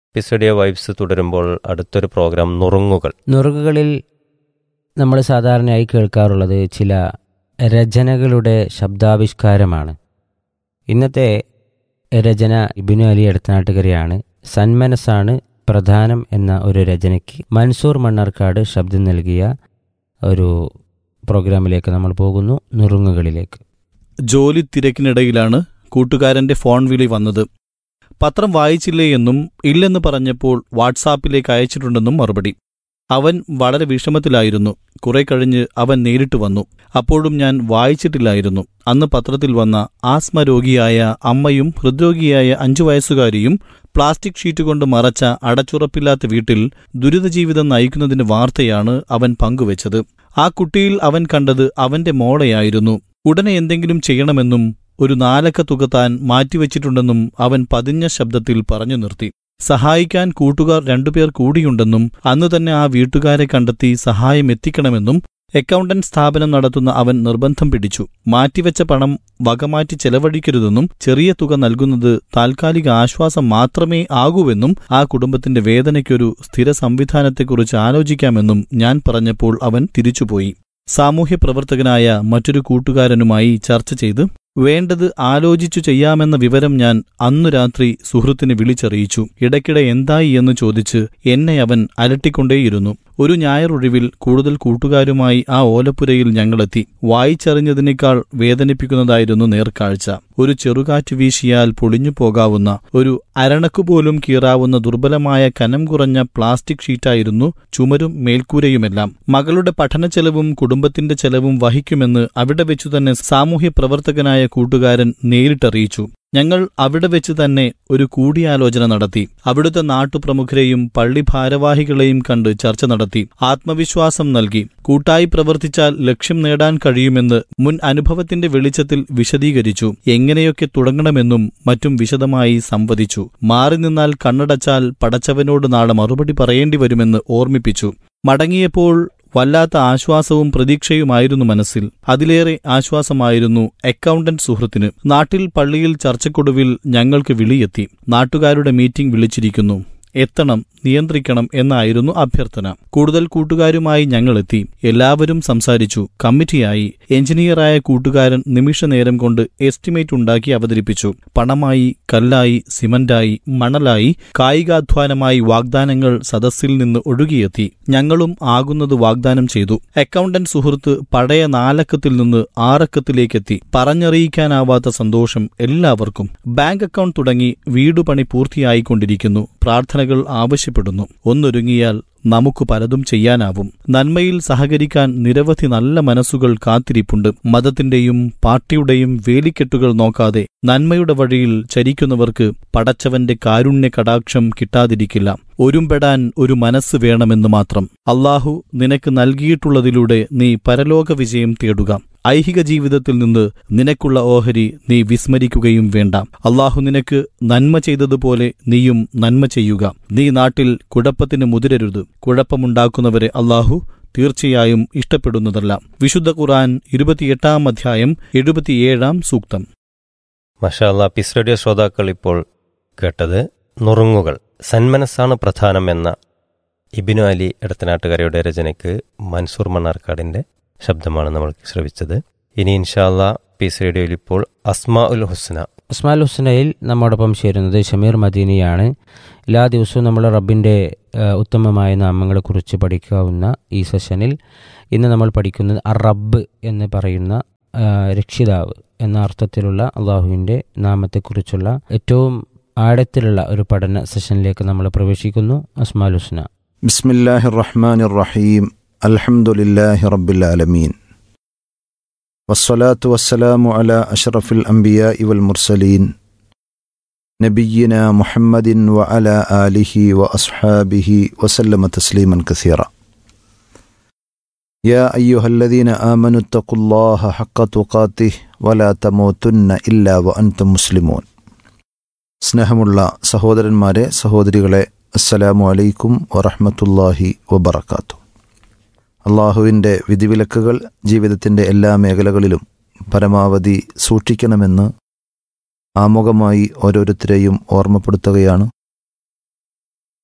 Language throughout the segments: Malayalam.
എപ്പിസോഡിയ വൈബ്സ് തുടരുമ്പോൾ അടുത്തൊരു പ്രോഗ്രാം നുറുങ്ങുകൾ നുറുകുകളിൽ നമ്മൾ സാധാരണയായി കേൾക്കാറുള്ളത് ചില രചനകളുടെ ശബ്ദാവിഷ്കാരമാണ് ഇന്നത്തെ രചന ഇബിനു അലി എടത്തനാട്ടുകരയാണ് സന്മനസ്സാണ് പ്രധാനം എന്ന ഒരു രചനയ്ക്ക് മൻസൂർ മണ്ണാർക്കാട് ശബ്ദം നൽകിയ ഒരു പ്രോഗ്രാമിലേക്ക് നമ്മൾ പോകുന്നു നുറുങ്ങുകളിലേക്ക് ജോലി തിരക്കിനിടയിലാണ് കൂട്ടുകാരന്റെ ഫോൺ വിളി വന്നത് പത്രം വായിച്ചില്ലേ എന്നും ഇല്ലെന്ന് പറഞ്ഞപ്പോൾ വാട്സാപ്പിലേക്ക് അയച്ചിട്ടുണ്ടെന്നും മറുപടി അവൻ വളരെ വിഷമത്തിലായിരുന്നു കുറെ കഴിഞ്ഞ് അവൻ നേരിട്ട് വന്നു അപ്പോഴും ഞാൻ വായിച്ചിട്ടില്ലായിരുന്നു അന്ന് പത്രത്തിൽ വന്ന ആസ്മ രോഗിയായ അമ്മയും ഹൃദ്രോഗിയായ അഞ്ചു വയസ്സുകാരിയും പ്ലാസ്റ്റിക് ഷീറ്റ് കൊണ്ട് മറച്ച അടച്ചുറപ്പില്ലാത്ത വീട്ടിൽ ദുരിതജീവിതം നയിക്കുന്നതിന്റെ വാർത്തയാണ് അവൻ പങ്കുവച്ചത് ആ കുട്ടിയിൽ അവൻ കണ്ടത് അവന്റെ മോളെയായിരുന്നു ഉടനെ എന്തെങ്കിലും ചെയ്യണമെന്നും ഒരു നാലക്ക തുക താൻ മാറ്റിവെച്ചിട്ടുണ്ടെന്നും അവൻ പതിഞ്ഞ ശബ്ദത്തിൽ പറഞ്ഞു നിർത്തി സഹായിക്കാൻ കൂട്ടുകാർ രണ്ടുപേർ കൂടിയുണ്ടെന്നും അന്ന് തന്നെ ആ വീട്ടുകാരെ കണ്ടെത്തി സഹായം എത്തിക്കണമെന്നും അക്കൗണ്ടന്റ് സ്ഥാപനം നടത്തുന്ന അവൻ നിർബന്ധം പിടിച്ചു മാറ്റിവെച്ച പണം വകമാറ്റി ചെലവഴിക്കരുതെന്നും ചെറിയ തുക നൽകുന്നത് താൽക്കാലിക ആശ്വാസം മാത്രമേ ആകൂവെന്നും ആ കുടുംബത്തിന്റെ വേദനയ്ക്കൊരു സ്ഥിര സംവിധാനത്തെക്കുറിച്ച് ആലോചിക്കാമെന്നും ഞാൻ പറഞ്ഞപ്പോൾ അവൻ തിരിച്ചുപോയി സാമൂഹ്യ പ്രവർത്തകനായ മറ്റൊരു കൂട്ടുകാരനുമായി ചർച്ച ചെയ്ത് വേണ്ടത് ആലോചിച്ചു ചെയ്യാമെന്ന വിവരം ഞാൻ അന്നു രാത്രി സുഹൃത്തിനെ വിളിച്ചറിയിച്ചു ഇടയ്ക്കിടെ എന്തായി എന്ന് ചോദിച്ച് എന്നെ അവൻ അലട്ടിക്കൊണ്ടേയിരുന്നു ഒരു ഞായറൊഴിവിൽ കൂടുതൽ കൂട്ടുകാരുമായി ആ ഓലപ്പുരയിൽ ഞങ്ങളെത്തി വായിച്ചറിഞ്ഞതിനേക്കാൾ വേദനിപ്പിക്കുന്നതായിരുന്നു നേർക്കാഴ്ച ഒരു ചെറുകാറ്റ് വീശിയാൽ പൊളിഞ്ഞു പോകാവുന്ന ഒരു അരണക്കുപോലും കീറാവുന്ന ദുർബലമായ കനം കുറഞ്ഞ പ്ലാസ്റ്റിക് ഷീറ്റായിരുന്നു ചുമരും മേൽക്കൂരയുമെല്ലാം മകളുടെ പഠനച്ചെലവും കുടുംബത്തിന്റെ ചെലവും വഹിക്കുമെന്ന് അവിടെ വെച്ചുതന്നെ സാമൂഹ്യ പ്രവർത്തകനായ കൂട്ടുകാരൻ നേരിട്ടറിയിച്ചു ഞങ്ങൾ അവിടെ വെച്ച് തന്നെ ഒരു കൂടിയാലോചന നടത്തി അവിടുത്തെ നാട്ടുപ്രമുഖരെയും പള്ളി ഭാരവാഹികളെയും കണ്ട് ചർച്ച നടത്തി ആത്മവിശ്വാസം നൽകി കൂട്ടായി പ്രവർത്തിച്ചാൽ ലക്ഷ്യം നേടാൻ കഴിയുമെന്ന് മുൻ അനുഭവത്തിന്റെ വെളിച്ചത്തിൽ വിശദീകരിച്ചു എങ്ങനെയൊക്കെ തുടങ്ങണമെന്നും മറ്റും വിശദമായി സംവദിച്ചു മാറി നിന്നാൽ കണ്ണടച്ചാൽ പടച്ചവനോട് നാളെ മറുപടി പറയേണ്ടി വരുമെന്ന് ഓർമ്മിപ്പിച്ചു മടങ്ങിയപ്പോൾ വല്ലാത്ത ആശ്വാസവും പ്രതീക്ഷയുമായിരുന്നു മനസ്സിൽ അതിലേറെ ആശ്വാസമായിരുന്നു അക്കൗണ്ടന്റ് സുഹൃത്തിന് നാട്ടിൽ പള്ളിയിൽ ചർച്ചക്കൊടുവിൽ ഞങ്ങൾക്ക് വിളിയെത്തി നാട്ടുകാരുടെ മീറ്റിംഗ് വിളിച്ചിരിക്കുന്നു എത്തണം നിയന്ത്രിക്കണം എന്നായിരുന്നു അഭ്യർത്ഥന കൂടുതൽ കൂട്ടുകാരുമായി ഞങ്ങളെത്തി എല്ലാവരും സംസാരിച്ചു കമ്മിറ്റിയായി എഞ്ചിനീയറായ കൂട്ടുകാരൻ നിമിഷനേരം കൊണ്ട് എസ്റ്റിമേറ്റ് ഉണ്ടാക്കി അവതരിപ്പിച്ചു പണമായി കല്ലായി സിമന്റായി മണലായി കായികാധ്വാനമായി വാഗ്ദാനങ്ങൾ സദസ്സിൽ നിന്ന് ഒഴുകിയെത്തി ഞങ്ങളും ആകുന്നത് വാഗ്ദാനം ചെയ്തു അക്കൗണ്ടന്റ് സുഹൃത്ത് പഴയ നാലക്കത്തിൽ നിന്ന് ആറക്കത്തിലേക്കെത്തി പറഞ്ഞറിയിക്കാനാവാത്ത സന്തോഷം എല്ലാവർക്കും ബാങ്ക് അക്കൗണ്ട് തുടങ്ങി വീടുപണി പൂർത്തിയായിക്കൊണ്ടിരിക്കുന്നു പ്രാർത്ഥനകൾ ആവശ്യപ്പെടുന്നു ഒന്നൊരുങ്ങിയാൽ നമുക്ക് പലതും ചെയ്യാനാവും നന്മയിൽ സഹകരിക്കാൻ നിരവധി നല്ല മനസ്സുകൾ കാത്തിരിപ്പുണ്ട് മതത്തിന്റെയും പാർട്ടിയുടെയും വേലിക്കെട്ടുകൾ നോക്കാതെ നന്മയുടെ വഴിയിൽ ചരിക്കുന്നവർക്ക് പടച്ചവന്റെ കാരുണ്യ കടാക്ഷം കിട്ടാതിരിക്കില്ല ഒരുമ്പെടാൻ ഒരു മനസ്സ് വേണമെന്ന് മാത്രം അള്ളാഹു നിനക്ക് നൽകിയിട്ടുള്ളതിലൂടെ നീ പരലോക വിജയം തേടുക ഐഹിക ജീവിതത്തിൽ നിന്ന് നിനക്കുള്ള ഓഹരി നീ വിസ്മരിക്കുകയും വേണ്ട അള്ളാഹു നിനക്ക് നന്മ ചെയ്തതുപോലെ നീയും നന്മ ചെയ്യുക നീ നാട്ടിൽ കുഴപ്പത്തിന് മുതിരരുത് കുഴപ്പമുണ്ടാക്കുന്നവരെ അള്ളാഹു തീർച്ചയായും ഇഷ്ടപ്പെടുന്നതല്ല വിശുദ്ധ ഖുർആൻ ഇരുപത്തിയെട്ടാം അധ്യായം എഴുപത്തിയേഴാം സൂക്തം മഷാല്ല പീസ് റേഡിയോ ശ്രോതാക്കൾ ഇപ്പോൾ കേട്ടത് നുറുങ്ങുകൾ സന്മനസ്സാണ് പ്രധാനം എന്ന ഇബിനു അലി എടത്തനാട്ടുകരയുടെ രചനയ്ക്ക് മൻസൂർ മണ്ണാർക്കാടിന്റെ ശബ്ദമാണ് നമ്മൾ ശ്രവിച്ചത് ഇനി ഇൻഷാല്ല പീസ് റേഡിയോയിൽ ഇപ്പോൾ അസ്മാ ഉൽ ഹുസ്ന ഉസ്മാൽ ഹുസ്നയിൽ നമ്മോടൊപ്പം ചേരുന്നത് ഷമീർ മദീനിയാണ് എല്ലാ ദിവസവും നമ്മൾ റബ്ബിൻ്റെ ഉത്തമമായ നാമങ്ങളെക്കുറിച്ച് പഠിക്കാവുന്ന ഈ സെഷനിൽ ഇന്ന് നമ്മൾ പഠിക്കുന്നത് അർ റബ്ബ് എന്ന് പറയുന്ന ആ, രക്ഷിതാവ് എന്ന അർത്ഥത്തിലുള്ള അള്ളാഹുവിൻ്റെ നാമത്തെക്കുറിച്ചുള്ള ഏറ്റവും ആഴത്തിലുള്ള ഒരു പഠന സെഷനിലേക്ക് നമ്മൾ പ്രവേശിക്കുന്നു അസ്മാൽ ഹുസ്ന بسم الله الرحمن الرحيم الحمد لله رب العالمين والصلاة والسلام على أشرف الأنبياء والمرسلين نبينا محمد وعلى آله وأصحابه وسلم تسليما كثيرا يا أيها الذين آمنوا اتقوا الله حق تقاته ولا تموتن إلا وأنتم مسلمون സ്നേഹമുള്ള സഹോദരന്മാരെ സഹോദരികളെ അസ്സലാമു അലൈക്കും വറഹ്മത്തുള്ളാഹി വബറകാത്തു അള്ളാഹുവിൻ്റെ വിധിവിലക്കുകൾ ജീവിതത്തിൻ്റെ എല്ലാ മേഖലകളിലും പരമാവധി സൂക്ഷിക്കണമെന്ന് ആമുഖമായി ഓരോരുത്തരെയും ഓർമ്മപ്പെടുത്തുകയാണ്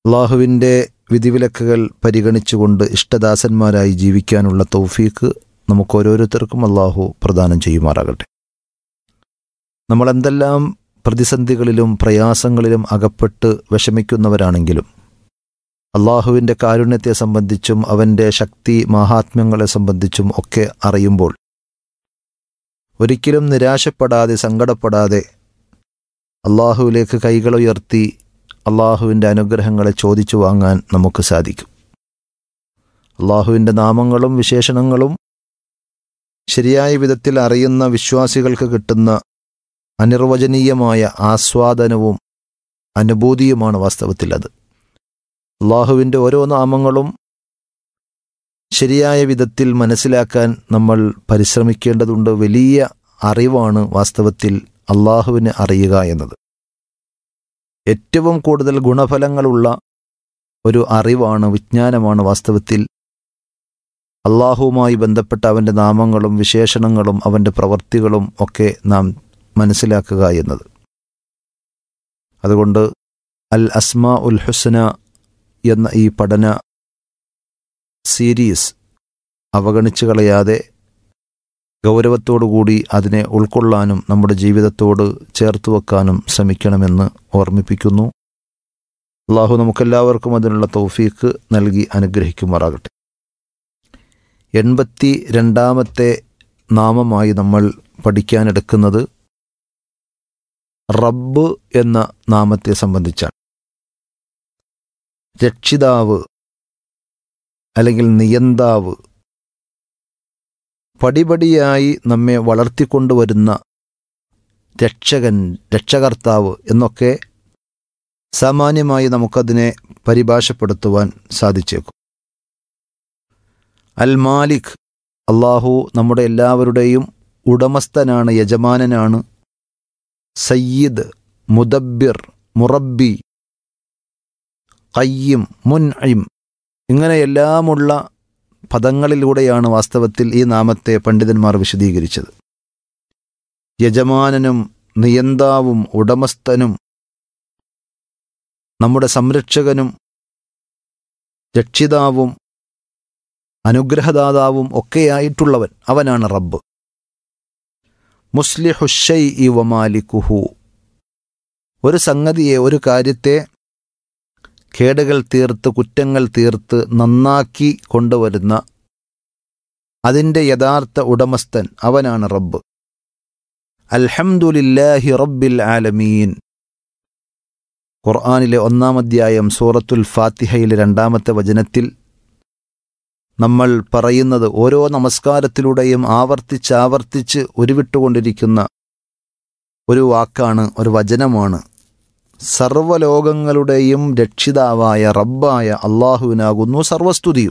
അള്ളാഹുവിൻ്റെ വിധിവിലക്കുകൾ പരിഗണിച്ചുകൊണ്ട് ഇഷ്ടദാസന്മാരായി ജീവിക്കാനുള്ള തൗഫീക്ക് നമുക്ക് ഓരോരുത്തർക്കും അള്ളാഹു പ്രദാനം ചെയ്യുമാറാകട്ടെ നമ്മൾ എന്തെല്ലാം പ്രതിസന്ധികളിലും പ്രയാസങ്ങളിലും അകപ്പെട്ട് വിഷമിക്കുന്നവരാണെങ്കിലും അള്ളാഹുവിൻ്റെ കാരുണ്യത്തെ സംബന്ധിച്ചും അവൻ്റെ ശക്തി മഹാത്മ്യങ്ങളെ സംബന്ധിച്ചും ഒക്കെ അറിയുമ്പോൾ ഒരിക്കലും നിരാശപ്പെടാതെ സങ്കടപ്പെടാതെ അള്ളാഹുവിലേക്ക് കൈകളുയർത്തി അള്ളാഹുവിൻ്റെ അനുഗ്രഹങ്ങളെ ചോദിച്ചു വാങ്ങാൻ നമുക്ക് സാധിക്കും അള്ളാഹുവിൻ്റെ നാമങ്ങളും വിശേഷണങ്ങളും ശരിയായ വിധത്തിൽ അറിയുന്ന വിശ്വാസികൾക്ക് കിട്ടുന്ന അനിർവചനീയമായ ആസ്വാദനവും അനുഭൂതിയുമാണ് വാസ്തവത്തിൽ അത് അള്ളാഹുവിൻ്റെ ഓരോ നാമങ്ങളും ശരിയായ വിധത്തിൽ മനസ്സിലാക്കാൻ നമ്മൾ പരിശ്രമിക്കേണ്ടതുണ്ട് വലിയ അറിവാണ് വാസ്തവത്തിൽ അള്ളാഹുവിനെ അറിയുക എന്നത് ഏറ്റവും കൂടുതൽ ഗുണഫലങ്ങളുള്ള ഒരു അറിവാണ് വിജ്ഞാനമാണ് വാസ്തവത്തിൽ അള്ളാഹുവുമായി ബന്ധപ്പെട്ട അവൻ്റെ നാമങ്ങളും വിശേഷണങ്ങളും അവൻ്റെ പ്രവർത്തികളും ഒക്കെ നാം മനസ്സിലാക്കുക എന്നത് അതുകൊണ്ട് അൽ അസ്മാ ഉൽ ഹുസ്ന എന്ന ഈ പഠന സീരീസ് അവഗണിച്ചു കളയാതെ ഗൗരവത്തോടുകൂടി അതിനെ ഉൾക്കൊള്ളാനും നമ്മുടെ ജീവിതത്തോട് ചേർത്ത് വെക്കാനും ശ്രമിക്കണമെന്ന് ഓർമ്മിപ്പിക്കുന്നു അള്ളാഹു നമുക്കെല്ലാവർക്കും അതിനുള്ള തൗഫീക്ക് നൽകി അനുഗ്രഹിക്കുമാറാകട്ടെ എൺപത്തി രണ്ടാമത്തെ നാമമായി നമ്മൾ പഠിക്കാനെടുക്കുന്നത് റബ്ബ് എന്ന നാമത്തെ സംബന്ധിച്ചാണ് രക്ഷിതാവ് അല്ലെങ്കിൽ നിയന്താവ് പടിപടിയായി നമ്മെ വളർത്തിക്കൊണ്ടുവരുന്ന രക്ഷകൻ രക്ഷകർത്താവ് എന്നൊക്കെ സാമാന്യമായി നമുക്കതിനെ പരിഭാഷപ്പെടുത്തുവാൻ സാധിച്ചേക്കും അൽ മാലിക് അള്ളാഹു നമ്മുടെ എല്ലാവരുടെയും ഉടമസ്ഥനാണ് യജമാനനാണ് സയ്യിദ് മുദബ്ബിർ മുറബ്ബി കയ്യും മുൻഇം ഇങ്ങനെ എല്ലാമുള്ള പദങ്ങളിലൂടെയാണ് വാസ്തവത്തിൽ ഈ നാമത്തെ പണ്ഡിതന്മാർ വിശദീകരിച്ചത് യജമാനനും നിയന്താവും ഉടമസ്ഥനും നമ്മുടെ സംരക്ഷകനും രക്ഷിതാവും അനുഗ്രഹദാതാവും ഒക്കെയായിട്ടുള്ളവൻ അവനാണ് റബ്ബ് മുസ്ലിഹുഷൈ ഇ വമാലിക്കുഹു ഒരു സംഗതിയെ ഒരു കാര്യത്തെ കേടുകൾ തീർത്ത് കുറ്റങ്ങൾ തീർത്ത് നന്നാക്കി കൊണ്ടുവരുന്ന അതിൻ്റെ യഥാർത്ഥ ഉടമസ്ഥൻ അവനാണ് റബ്ബ് അൽഹംദുലില്ലാഹി റബ്ബിൽ ആലമീൻ ഖുർആാനിലെ ഒന്നാം അധ്യായം സൂറത്തുൽ ഫാത്തിഹയിലെ രണ്ടാമത്തെ വചനത്തിൽ നമ്മൾ പറയുന്നത് ഓരോ നമസ്കാരത്തിലൂടെയും ആവർത്തിച്ചാവർത്തിച്ച് ഉരുവിട്ടുകൊണ്ടിരിക്കുന്ന ഒരു വാക്കാണ് ഒരു വചനമാണ് സർവലോകങ്ങളുടെയും രക്ഷിതാവായ റബ്ബായ അള്ളാഹുവിനാകുന്നു സർവസ്തുതിയും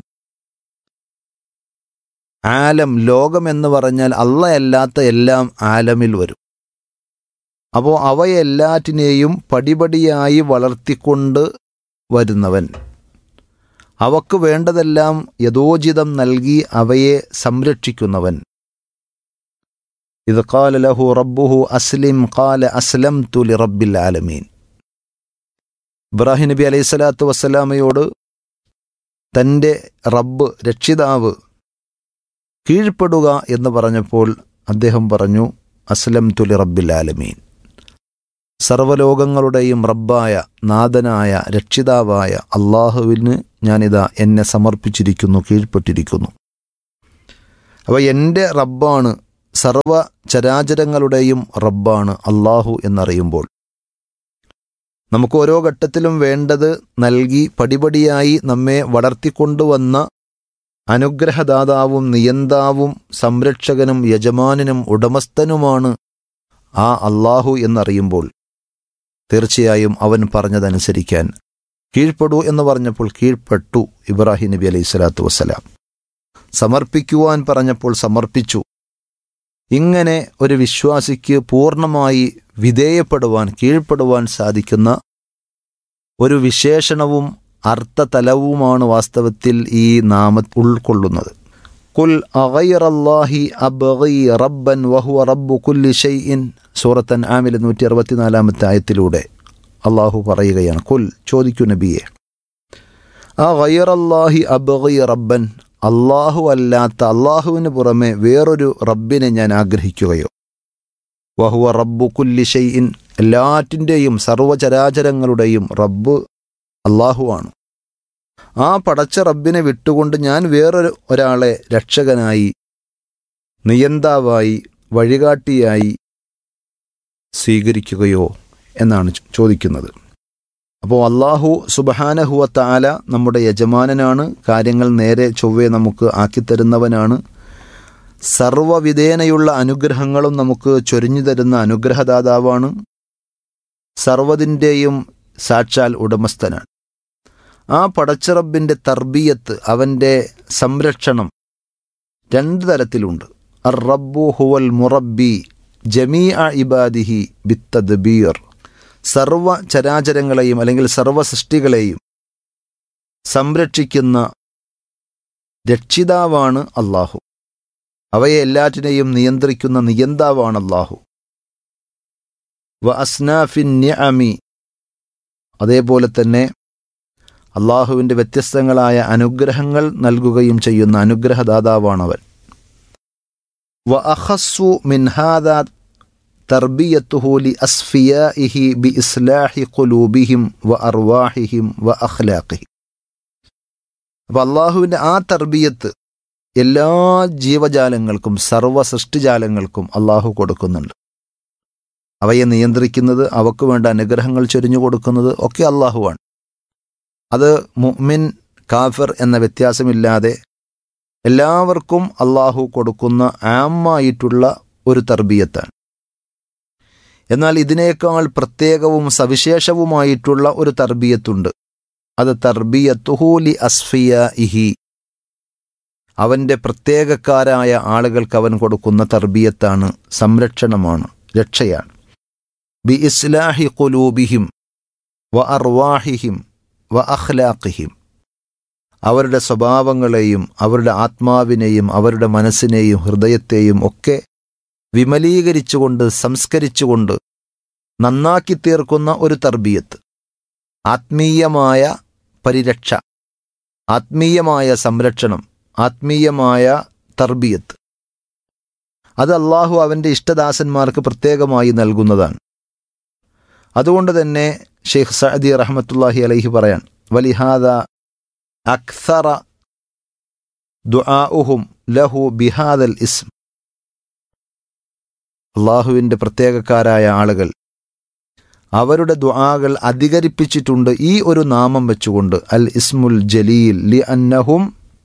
ആലം ലോകം എന്ന് പറഞ്ഞാൽ അള്ളയല്ലാത്ത എല്ലാം ആലമിൽ വരും അപ്പോൾ അവയെല്ലാറ്റിനെയും പടിപടിയായി വളർത്തിക്കൊണ്ട് വരുന്നവൻ അവക്ക് വേണ്ടതെല്ലാം യഥോചിതം നൽകി അവയെ സംരക്ഷിക്കുന്നവൻ ഇത് കാല ലഹു റബ്ബുഹു അസ്ലിം കാല അസ്ലം തുലി റബ്ബിൽ ആലമീൻ ഇബ്രാഹിം നബി അലൈഹി സ്വലാത്തു വസ്സലാമയോട് തൻ്റെ റബ്ബ് രക്ഷിതാവ് കീഴ്പ്പെടുക എന്ന് പറഞ്ഞപ്പോൾ അദ്ദേഹം പറഞ്ഞു അസ്ലം തുലി റബ്ബിൽ ആലമീൻ സർവലോകങ്ങളുടെയും റബ്ബായ നാഥനായ രക്ഷിതാവായ അള്ളാഹുവിന് ഞാനിതാ എന്നെ സമർപ്പിച്ചിരിക്കുന്നു കീഴ്പ്പെട്ടിരിക്കുന്നു അപ്പോൾ എൻ്റെ റബ്ബാണ് സർവ ചരാചരങ്ങളുടെയും റബ്ബാണ് അള്ളാഹു എന്നറിയുമ്പോൾ നമുക്ക് ഓരോ ഘട്ടത്തിലും വേണ്ടത് നൽകി പടിപടിയായി നമ്മെ വളർത്തിക്കൊണ്ടുവന്ന അനുഗ്രഹദാതാവും നിയന്താവും സംരക്ഷകനും യജമാനനും ഉടമസ്ഥനുമാണ് ആ അള്ളാഹു എന്നറിയുമ്പോൾ തീർച്ചയായും അവൻ പറഞ്ഞതനുസരിക്കാൻ കീഴ്പ്പെടൂ എന്ന് പറഞ്ഞപ്പോൾ കീഴ്പ്പെട്ടു ഇബ്രാഹിം നബി അലൈഹി സ്വലാത്തു വസ്സലാം സമർപ്പിക്കുവാൻ പറഞ്ഞപ്പോൾ സമർപ്പിച്ചു ഇങ്ങനെ ഒരു വിശ്വാസിക്ക് പൂർണ്ണമായി വിധേയപ്പെടുവാൻ കീഴ്പ്പെടുവാൻ സാധിക്കുന്ന ഒരു വിശേഷണവും അർത്ഥതലവുമാണ് വാസ്തവത്തിൽ ഈ നാമ ഉൾക്കൊള്ളുന്നത് കുൽ അഗൈറല്ലാഹി അബ്ഗി റബ്ബൻ വഹുവ റബ്ബു കുല്ലി ഷൈഇൻ സൂറത്തൻ ആമിലെ നൂറ്റി അറുപത്തിനാലാമത്തെ ആയത്തിലൂടെ അള്ളാഹു പറയുകയാണ് കുൽ ചോദിക്കൂ നബിയെ ആ ഗൈറല്ലാഹി അബഗി റബ്ബൻ അള്ളാഹു അല്ലാത്ത അള്ളാഹുവിന് പുറമെ വേറൊരു റബ്ബിനെ ഞാൻ ആഗ്രഹിക്കുകയോ വഹുവ റബ്ബു കുല്ലി ഷൈഇൻ എല്ലാറ്റിൻ്റെയും സർവചരാചരങ്ങളുടെയും റബ്ബ് അള്ളാഹുവാണ് ആ പടച്ച റബ്ബിനെ വിട്ടുകൊണ്ട് ഞാൻ വേറൊരു ഒരാളെ രക്ഷകനായി നിയന്താവായി വഴികാട്ടിയായി സ്വീകരിക്കുകയോ എന്നാണ് ചോ- ചോദിക്കുന്നത് അപ്പോൾ അള്ളാഹു സുബഹാനഹുവ താല നമ്മുടെ യജമാനനാണ് കാര്യങ്ങൾ നേരെ ചൊവ്വെ നമുക്ക് ആക്കിത്തരുന്നവനാണ് സർവവിധേനയുള്ള അനുഗ്രഹങ്ങളും നമുക്ക് ചൊരിഞ്ഞു തരുന്ന അനുഗ്രഹദാതാവാണ് സർവതിൻ്റെയും സാക്ഷാൽ ഉടമസ്ഥനാണ് ആ പടച്ചറബിൻ്റെ തർബീയത്ത് അവൻ്റെ സംരക്ഷണം രണ്ട് തരത്തിലുണ്ട് അർ റബ്ബു ഹുവൽ മുറബി ജമീ അ ഇബാദിഹി ബിത്തദ്ബീർ സർവ ചരാചരങ്ങളെയും അല്ലെങ്കിൽ സർവ സൃഷ്ടികളെയും സംരക്ഷിക്കുന്ന രക്ഷിതാവാണ് അള്ളാഹു അവയെ എല്ലാറ്റിനെയും നിയന്ത്രിക്കുന്ന നിയന്താവാണ് അള്ളാഹു വ അസ്നാഫിൻ നിഅമി അതേപോലെ തന്നെ അള്ളാഹുവിൻ്റെ വ്യത്യസ്തങ്ങളായ അനുഗ്രഹങ്ങൾ നൽകുകയും ചെയ്യുന്ന അനുഗ്രഹദാതാവാണവൻ വ അഹസ്സു മിൻഹാദ തർബിയത്തുഹു ലി അസ്ഫിയാഇഹി ബി ഇസ്ലാഹി ഖുലൂബിഹിം വ അർവാഹിഹിം വ അഖ്ലാഖിഹിം അപ്പം അള്ളാഹുവിൻ്റെ ആ തർബിയത്ത് എല്ലാ ജീവജാലങ്ങൾക്കും സർവ്വ സൃഷ്ടിജാലങ്ങൾക്കും അള്ളാഹു കൊടുക്കുന്നുണ്ട് അവയെ നിയന്ത്രിക്കുന്നത് അവക്ക് വേണ്ട അനുഗ്രഹങ്ങൾ ചൊരിഞ്ഞു കൊടുക്കുന്നത് ഒക്കെ അള്ളാഹുവാണ് അത് മുഅ്മിൻ കാഫിർ എന്ന വ്യത്യാസമില്ലാതെ എല്ലാവർക്കും അള്ളാഹു കൊടുക്കുന്ന ആമായിട്ടുള്ള ഒരു തർബീയത്താണ് എന്നാൽ ഇതിനേക്കാൾ പ്രത്യേകവും സവിശേഷവുമായിട്ടുള്ള ഒരു തർബീയത്തുണ്ട് അത് തർബീയത്തുഹൂലി അസ്ഫിയ ഇഹി അവൻ്റെ പ്രത്യേകക്കാരായ ആളുകൾക്ക് അവൻ കൊടുക്കുന്ന തർബീയത്താണ് സംരക്ഷണമാണ് രക്ഷയാണ് ബി ഇസ്ലാഹി ഖുലൂബിഹിം വ അർവാഹിഹിം വ അഖ്ലാഖിഹിം അവരുടെ സ്വഭാവങ്ങളെയും അവരുടെ ആത്മാവിനെയും അവരുടെ മനസ്സിനെയും ഹൃദയത്തെയും ഒക്കെ വിമലീകരിച്ചുകൊണ്ട് സംസ്കരിച്ചുകൊണ്ട് നന്നാക്കി തീർക്കുന്ന ഒരു തർബീയത്ത് ആത്മീയമായ പരിരക്ഷ ആത്മീയമായ സംരക്ഷണം ആത്മീയമായ തർബീയത്ത് അത് അള്ളാഹു അവൻ്റെ ഇഷ്ടദാസന്മാർക്ക് പ്രത്യേകമായി നൽകുന്നതാണ് അതുകൊണ്ട് തന്നെ ഷെയ്ഖ് സഅദി റഹ്മത്തുല്ലാഹി അലൈഹി പറയാൻ വലിഹാദ അക്സറ ദുആഉഹും ലഹു ബിഹാദൽ ഇസ്ം അള്ളാഹുവിൻ്റെ പ്രത്യേകക്കാരായ ആളുകൾ അവരുടെ ദുആകൾ അധികരിപ്പിച്ചിട്ടുണ്ട് ഈ ഒരു നാമം വെച്ചുകൊണ്ട് അൽ ഇസ്മുൽ ജലീൽ ലി അന്നഹും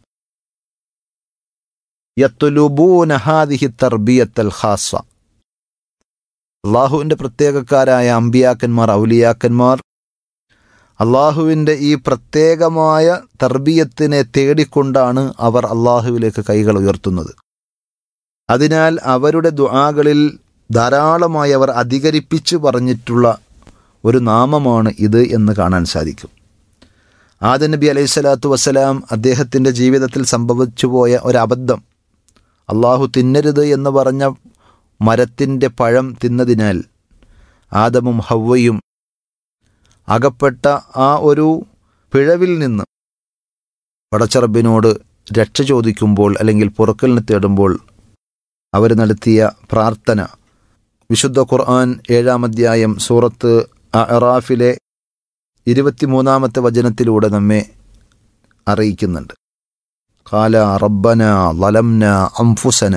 യത്തുലുബൂന ഹാദിഹി തർബിയത്തൽ ഖാസ അള്ളാഹുവിൻ്റെ പ്രത്യേകക്കാരായ അമ്പിയാക്കന്മാർ ഔലിയാക്കന്മാർ അള്ളാഹുവിൻ്റെ ഈ പ്രത്യേകമായ തർബീയത്തിനെ തേടിക്കൊണ്ടാണ് അവർ അള്ളാഹുവിലേക്ക് കൈകൾ ഉയർത്തുന്നത് അതിനാൽ അവരുടെ ദുആകളിൽ ധാരാളമായി അവർ അധികരിപ്പിച്ച് പറഞ്ഞിട്ടുള്ള ഒരു നാമമാണ് ഇത് എന്ന് കാണാൻ സാധിക്കും ആദ നബി അലൈഹി സ്വലാത്തു വസ്സലാം അദ്ദേഹത്തിൻ്റെ ജീവിതത്തിൽ സംഭവിച്ചു പോയ ഒരബദ്ധം അള്ളാഹു തിന്നരുത് എന്ന് പറഞ്ഞ മരത്തിൻ്റെ പഴം തിന്നതിനാൽ ആദമും ഹവ്വയും അകപ്പെട്ട ആ ഒരു പിഴവിൽ നിന്ന് പടച്ചറബിനോട് രക്ഷ ചോദിക്കുമ്പോൾ അല്ലെങ്കിൽ പുറക്കലിന് തേടുമ്പോൾ അവർ നടത്തിയ പ്രാർത്ഥന വിശുദ്ധ ഖുർആൻ ഏഴാം അധ്യായം സൂറത്ത് അറാഫിലെ ഇരുപത്തിമൂന്നാമത്തെ വചനത്തിലൂടെ നമ്മെ അറിയിക്കുന്നുണ്ട് കാല റബ്ബന ലലംന അംഫുസന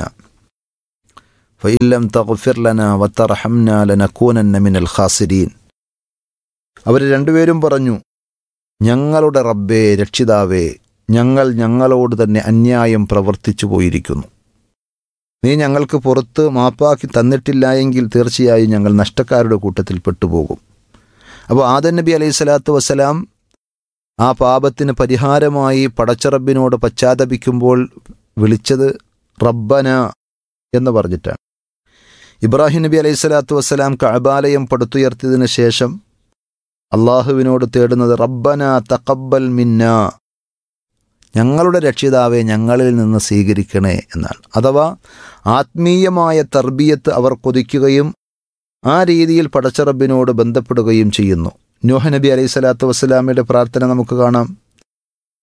ഫൈലം തഗ്ഫിർലന വത്തർഹംന ലനക്കൂനന്ന മിനൽ ഖാസിരീൻ അവർ രണ്ടുപേരും പറഞ്ഞു ഞങ്ങളുടെ റബ്ബേ രക്ഷിതാവേ ഞങ്ങൾ ഞങ്ങളോട് തന്നെ അന്യായം പ്രവർത്തിച്ചു പോയിരിക്കുന്നു നീ ഞങ്ങൾക്ക് പുറത്ത് മാപ്പാക്കി തന്നിട്ടില്ല എങ്കിൽ തീർച്ചയായും ഞങ്ങൾ നഷ്ടക്കാരുടെ കൂട്ടത്തിൽ പെട്ടുപോകും അപ്പോൾ ആദൻ നബി അലൈഹി സ്വലാത്തു വസ്സലാം ആ പാപത്തിന് പരിഹാരമായി പടച്ചറബിനോട് പശ്ചാത്തപിക്കുമ്പോൾ വിളിച്ചത് റബ്ബന എന്ന് പറഞ്ഞിട്ടാണ് ഇബ്രാഹിം നബി അലൈഹി സ്വലാത്തു വസ്സലാം കഅബാലയം പടുത്തുയർത്തിയതിനു ശേഷം അള്ളാഹുവിനോട് തേടുന്നത് റബ്ബന തക്കബൽ മിന്ന ഞങ്ങളുടെ രക്ഷിതാവെ ഞങ്ങളിൽ നിന്ന് സ്വീകരിക്കണേ എന്നാണ് അഥവാ ആത്മീയമായ തർബീയത്ത് അവർ കൊതിക്കുകയും ആ രീതിയിൽ പടച്ചറബിനോട് ബന്ധപ്പെടുകയും ചെയ്യുന്നു നൂഹ നബി അലൈഹി സ്വലാത്തു വസ്സലാമയുടെ പ്രാർത്ഥന നമുക്ക് കാണാം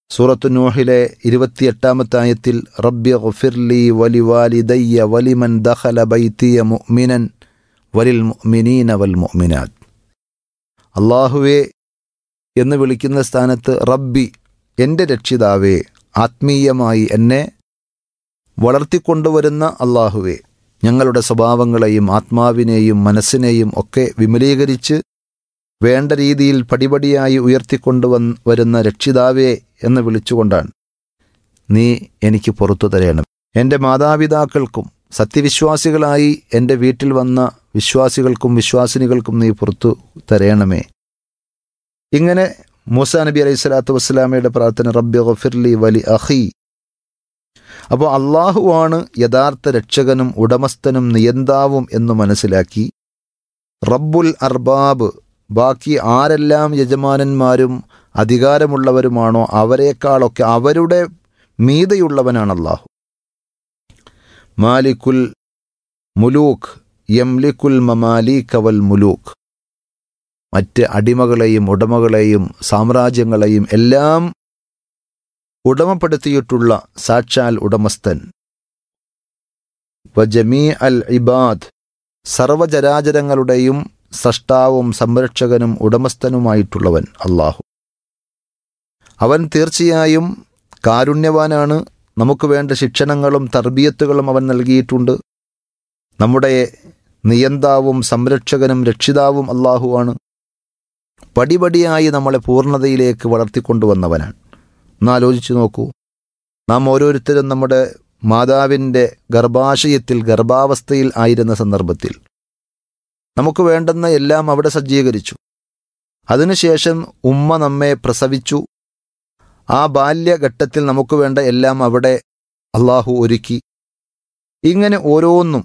സൂറത്തു നൂഹിലെ ഇരുപത്തിയെട്ടാമത്തെ ആയത്തിൽ റബ്ബി ഗഫിർലി വലി വാലിദയ്യ വലിമൻ ദഖല ബൈത്തിയ മുഅ്മിനൻ വലിൽ മുഅ്മിനീന വൽ മുഅ്മിനാത്ത് അള്ളാഹുവേ എന്ന് വിളിക്കുന്ന സ്ഥാനത്ത് റബ്ബി എൻ്റെ രക്ഷിതാവേ ആത്മീയമായി എന്നെ വളർത്തിക്കൊണ്ടുവരുന്ന അള്ളാഹുവേ ഞങ്ങളുടെ സ്വഭാവങ്ങളെയും ആത്മാവിനെയും മനസ്സിനെയും ഒക്കെ വിമലീകരിച്ച് വേണ്ട രീതിയിൽ പടിപടിയായി ഉയർത്തിക്കൊണ്ടുവന്ന് വരുന്ന രക്ഷിതാവേ എന്ന് വിളിച്ചുകൊണ്ടാണ് നീ എനിക്ക് പുറത്തു തരയണം എൻ്റെ മാതാപിതാക്കൾക്കും സത്യവിശ്വാസികളായി എൻ്റെ വീട്ടിൽ വന്ന വിശ്വാസികൾക്കും വിശ്വാസിനികൾക്കും നീ പുറത്തു തരയണമേ ഇങ്ങനെ മൂസ നബി അലൈഹി സ്വലാത്തു വസ്സലാമയുടെ പ്രാർത്ഥന റബ്ബി ഗഫിർലി വലി അഹി അപ്പോൾ അള്ളാഹുവാണ് യഥാർത്ഥ രക്ഷകനും ഉടമസ്ഥനും നിയന്താവും എന്ന് മനസ്സിലാക്കി റബ്ബുൽ അർബാബ് ബാക്കി ആരെല്ലാം യജമാനന്മാരും അധികാരമുള്ളവരുമാണോ അവരെക്കാളൊക്കെ അവരുടെ മീതയുള്ളവനാണ് അള്ളാഹു മാലിക്കുൽ മുലൂക്ക് യംലിക്കുൽ മമാലിക് വൽ മുലൂക്ക് മറ്റ് അടിമകളെയും ഉടമകളെയും സാമ്രാജ്യങ്ങളെയും എല്ലാം ഉടമപ്പെടുത്തിയിട്ടുള്ള സാക്ഷാൽ ഉടമസ്ഥൻ വജമീ അൽ ഇബാദ് സർവചരാചരങ്ങളുടെയും സൃഷ്ടാവും സംരക്ഷകനും ഉടമസ്ഥനുമായിട്ടുള്ളവൻ അള്ളാഹു അവൻ തീർച്ചയായും കാരുണ്യവാനാണ് നമുക്ക് വേണ്ട ശിക്ഷണങ്ങളും തർബീയത്തുകളും അവൻ നൽകിയിട്ടുണ്ട് നമ്മുടെ നിയന്താവും സംരക്ഷകനും രക്ഷിതാവും അള്ളാഹുവാണ് പടിപടിയായി നമ്മളെ പൂർണ്ണതയിലേക്ക് വളർത്തിക്കൊണ്ടുവന്നവനാണ് ഒന്നാലോചിച്ചു നോക്കൂ നാം ഓരോരുത്തരും നമ്മുടെ മാതാവിൻ്റെ ഗർഭാശയത്തിൽ ഗർഭാവസ്ഥയിൽ ആയിരുന്ന സന്ദർഭത്തിൽ നമുക്ക് വേണ്ടുന്ന എല്ലാം അവിടെ സജ്ജീകരിച്ചു അതിനുശേഷം ഉമ്മ നമ്മെ പ്രസവിച്ചു ആ ബാല്യഘട്ടത്തിൽ നമുക്ക് വേണ്ട എല്ലാം അവിടെ അള്ളാഹു ഒരുക്കി ഇങ്ങനെ ഓരോന്നും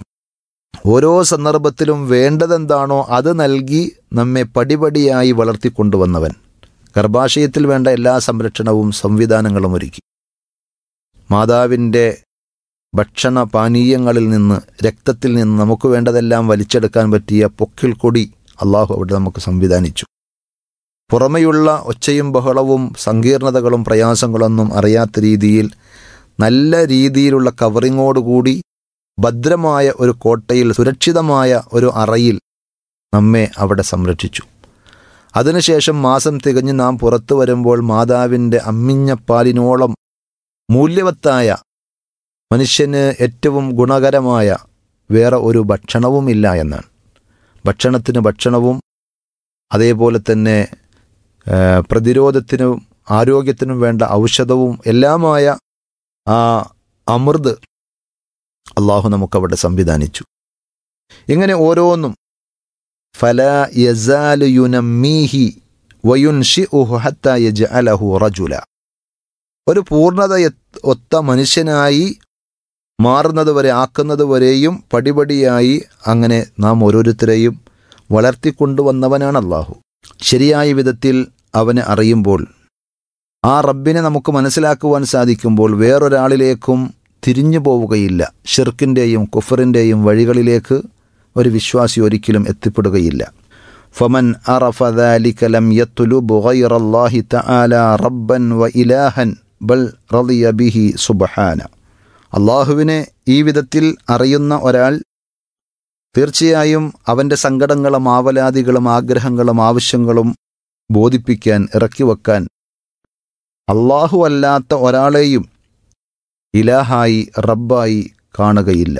ഓരോ സന്ദർഭത്തിലും വേണ്ടതെന്താണോ അത് നൽകി നമ്മെ പടിപടിയായി വളർത്തിക്കൊണ്ടുവന്നവൻ ഗർഭാശയത്തിൽ വേണ്ട എല്ലാ സംരക്ഷണവും സംവിധാനങ്ങളും ഒരുക്കി മാതാവിൻ്റെ ഭക്ഷണ പാനീയങ്ങളിൽ നിന്ന് രക്തത്തിൽ നിന്ന് നമുക്ക് വേണ്ടതെല്ലാം വലിച്ചെടുക്കാൻ പറ്റിയ പൊക്കിൽ കൊടി അള്ളാഹു അവിടെ നമുക്ക് സംവിധാനിച്ചു പുറമെയുള്ള ഒച്ചയും ബഹളവും സങ്കീർണതകളും പ്രയാസങ്ങളൊന്നും അറിയാത്ത രീതിയിൽ നല്ല രീതിയിലുള്ള കവറിങ്ങോടുകൂടി ഭദ്രമായ ഒരു കോട്ടയിൽ സുരക്ഷിതമായ ഒരു അറയിൽ നമ്മെ അവിടെ സംരക്ഷിച്ചു അതിനുശേഷം മാസം തികഞ്ഞ് നാം പുറത്തു വരുമ്പോൾ മാതാവിൻ്റെ അമ്മിഞ്ഞ പാലിനോളം മൂല്യവത്തായ മനുഷ്യന് ഏറ്റവും ഗുണകരമായ വേറെ ഒരു ഭക്ഷണവുമില്ല എന്നാണ് ഭക്ഷണത്തിന് ഭക്ഷണവും അതേപോലെ തന്നെ ആ, പ്രതിരോധത്തിനും ആരോഗ്യത്തിനും വേണ്ട ഔഷധവും എല്ലാമായ ആ അമൃത് അള്ളാഹു നമുക്കവിടെ സംവിധാനിച്ചു ഇങ്ങനെ ഓരോന്നും ഫല യസാലു യുനമ്മീഹി വയുൻഷിഉഹു ഹത്ത യജ്അലഹു റജുല ഒരു പൂർണ്ണത എത്ത് ഒത്ത മനുഷ്യനായി മാറുന്നത് വരെ ആക്കുന്നത് വരെയും പടിപടിയായി അങ്ങനെ നാം ഓരോരുത്തരെയും വളർത്തിക്കൊണ്ടുവന്നവനാണ് അള്ളാഹു ശരിയായ വിധത്തിൽ അവനെ അറിയുമ്പോൾ ആ റബ്ബിനെ നമുക്ക് മനസ്സിലാക്കുവാൻ സാധിക്കുമ്പോൾ വേറൊരാളിലേക്കും തിരിഞ്ഞു പോവുകയില്ല ഷിർക്കിൻ്റെയും കുഫറിൻ്റെയും വഴികളിലേക്ക് ഒരു വിശ്വാസി ഒരിക്കലും എത്തിപ്പെടുകയില്ല ഫമൻ അറഫ ذلك لم يطلب غير الله تعالى ربا وإلها ബൽ റളിയ ബിഹി സുബ്ഹാന അള്ളാഹുവിനെ ഈ വിധത്തിൽ അറിയുന്ന ഒരാൾ തീർച്ചയായും അവൻ്റെ സങ്കടങ്ങളും ആവലാതികളും ആഗ്രഹങ്ങളും ആവശ്യങ്ങളും ബോധിപ്പിക്കാൻ ഇറക്കിവെക്കാൻ അള്ളാഹു അല്ലാത്ത ഒരാളെയും ഇലാഹായി റബ്ബായി കാണുകയില്ല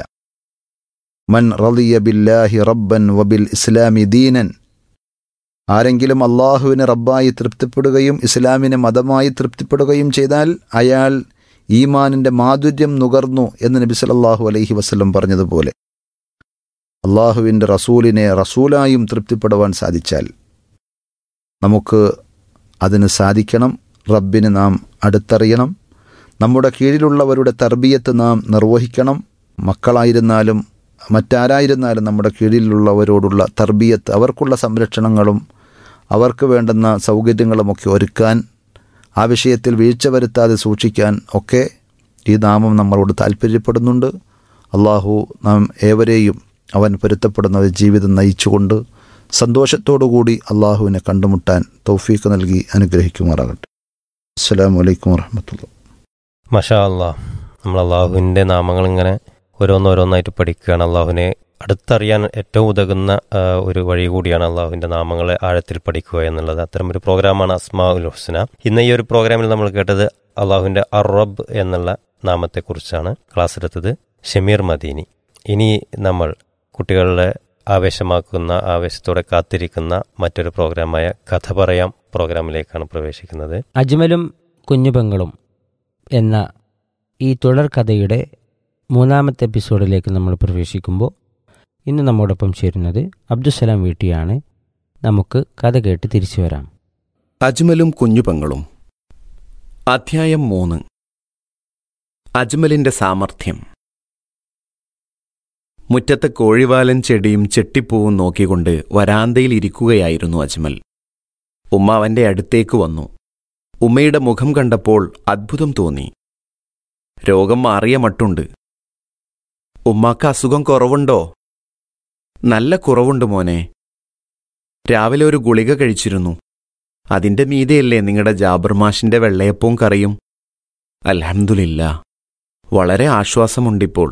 മൻ റളിയ ബില്ലാഹി റബ്ബൻ വബിൽ ഇസ്ലാമി ദീനൻ ആരെങ്കിലും അള്ളാഹുവിനെ റബ്ബായി തൃപ്തിപ്പെടുകയും ഇസ്ലാമിനെ മതമായി തൃപ്തിപ്പെടുകയും ചെയ്താൽ അയാൾ ഈമാനിൻ്റെ മാധുര്യം നുകർന്നു എന്ന് നബി സല്ലല്ലാഹു അലൈഹി വസല്ലം പറഞ്ഞതുപോലെ അള്ളാഹുവിൻ്റെ റസൂലിനെ റസൂലായും തൃപ്തിപ്പെടുവാൻ സാധിച്ചാൽ നമുക്ക് അതിന് സാധിക്കണം റബ്ബിനെ നാം അടുത്തറിയണം നമ്മുടെ കീഴിലുള്ളവരുടെ തർബീയത്ത് നാം നിർവഹിക്കണം മക്കളായിരുന്നാലും മറ്റാരായിരുന്നാലും നമ്മുടെ കീഴിലുള്ളവരോടുള്ള തർബീയത്ത് അവർക്കുള്ള സംരക്ഷണങ്ങളും അവർക്ക് വേണ്ടുന്ന സൗകര്യങ്ങളുമൊക്കെ ഒരുക്കാൻ ആ വിഷയത്തിൽ വീഴ്ച വരുത്താതെ സൂക്ഷിക്കാൻ ഒക്കെ ഈ നാമം നമ്മളോട് താല്പര്യപ്പെടുന്നുണ്ട് അള്ളാഹു നാം ഏവരെയും അവൻ പൊരുത്തപ്പെടുന്ന ഒരു ജീവിതം നയിച്ചുകൊണ്ട് സന്തോഷത്തോടുകൂടി അള്ളാഹുവിനെ കണ്ടുമുട്ടാൻ തൗഫീക്ക് നൽകി അനുഗ്രഹിക്കുമാറാകട്ടെ അസ്സാം വലൈക്കും വാഹമത്തുള്ള മഷാ അള്ളാഹ് നമ്മൾ അള്ളാഹുവിൻ്റെ നാമങ്ങൾ ഇങ്ങനെ ഓരോന്നോരോന്നായിട്ട് പഠിക്കുകയാണ് അള്ളാഹുവിനെ അടുത്തറിയാൻ ഏറ്റവും ഉതകുന്ന ആ, ഒരു വഴി കൂടിയാണ് അള്ളാഹുവിൻ്റെ നാമങ്ങളെ ആഴത്തിൽ പഠിക്കുക എന്നുള്ളത് അത്തരം ഒരു പ്രോഗ്രാമാണ് അസ്മാ ഉൽ ഹുസ്ന ഇന്ന് ഈ ഒരു പ്രോഗ്രാമിൽ നമ്മൾ കേട്ടത് അള്ളാഹുവിൻ്റെ അറബ് എന്നുള്ള നാമത്തെക്കുറിച്ചാണ് ക്ലാസ് എടുത്തത് ഷമീർ മദീനി ഇനി നമ്മൾ കുട്ടികളുടെ ആവേശമാക്കുന്ന ആവേശത്തോടെ കാത്തിരിക്കുന്ന മറ്റൊരു പ്രോഗ്രാമായ കഥ പറയാം പ്രോഗ്രാമിലേക്കാണ് പ്രവേശിക്കുന്നത് അജ്മലും കുഞ്ഞുപെങ്ങളും എന്ന ഈ തുടർ കഥയുടെ മൂന്നാമത്തെ എപ്പിസോഡിലേക്ക് നമ്മൾ പ്രവേശിക്കുമ്പോൾ ഇന്ന് നമ്മോടൊപ്പം ചേരുന്നത് അബ്ദുസലാം വീട്ടിയാണ് നമുക്ക് കഥ കേട്ട് തിരിച്ചു വരാം അജ്മലും കുഞ്ഞുപെങ്ങളും അധ്യായം മൂന്ന് അജ്മലിന്റെ സാമർഥ്യം മുറ്റത്തെ കോഴിവാലൻ ചെടിയും ചെട്ടിപ്പൂവും നോക്കിക്കൊണ്ട് വരാന്തയിൽ ഇരിക്കുകയായിരുന്നു അജ്മൽ ഉമ്മ അവന്റെ അടുത്തേക്ക് വന്നു ഉമ്മയുടെ മുഖം കണ്ടപ്പോൾ അത്ഭുതം തോന്നി രോഗം മാറിയ മട്ടുണ്ട് ഉമ്മാക്ക് അസുഖം കുറവുണ്ടോ നല്ല കുറവുണ്ട് മോനെ രാവിലെ ഒരു ഗുളിക കഴിച്ചിരുന്നു അതിന്റെ മീതെയല്ലേ നിങ്ങളുടെ ജാബർ മാഷിന്റെ വെള്ളയപ്പവും കറിയും അൽഹംദുലില്ല വളരെ ആശ്വാസമുണ്ടിപ്പോൾ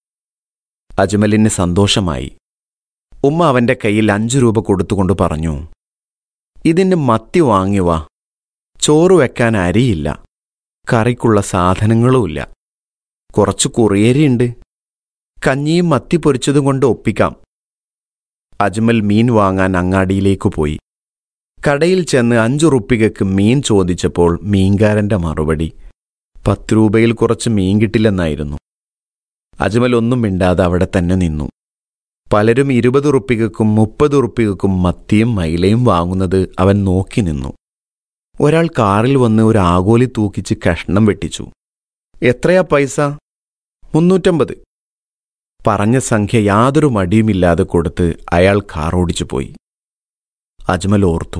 അജ്മലിന് സന്തോഷമായി ഉമ്മ അവന്റെ കയ്യിൽ അഞ്ചു രൂപ കൊടുത്തുകൊണ്ട് പറഞ്ഞു ഇതിന് മത്തി വാങ്ങിവാ ചോറ് വെക്കാൻ അരിയില്ല കറിക്കുള്ള സാധനങ്ങളുമില്ല കുറച്ചു കുറിയേരിയുണ്ട് കഞ്ഞിയും മത്തി പൊരിച്ചതും കൊണ്ട് ഒപ്പിക്കാം അജ്മൽ മീൻ വാങ്ങാൻ അങ്ങാടിയിലേക്ക് പോയി കടയിൽ ചെന്ന് അഞ്ചു റുപ്പികക്ക് മീൻ ചോദിച്ചപ്പോൾ മീൻകാരന്റെ മറുപടി പത്ത് രൂപയിൽ കുറച്ച് മീൻ കിട്ടില്ലെന്നായിരുന്നു അജ്മൽ ഒന്നും മിണ്ടാതെ അവിടെ തന്നെ നിന്നു പലരും ഇരുപത് റുപ്പികക്കും മുപ്പത് റുപ്പികക്കും മത്തിയും മൈലയും വാങ്ങുന്നത് അവൻ നോക്കി നിന്നു ഒരാൾ കാറിൽ വന്ന് ഒരു ആഗോലി തൂക്കിച്ച് കഷ്ണം വെട്ടിച്ചു എത്രയാ പൈസ മുന്നൂറ്റമ്പത് പറഞ്ഞ സംഖ്യ യാതൊരു മടിയുമില്ലാതെ കൊടുത്ത് അയാൾ കാർ ഓടിച്ചു പോയി അജ്മൽ ഓർത്തു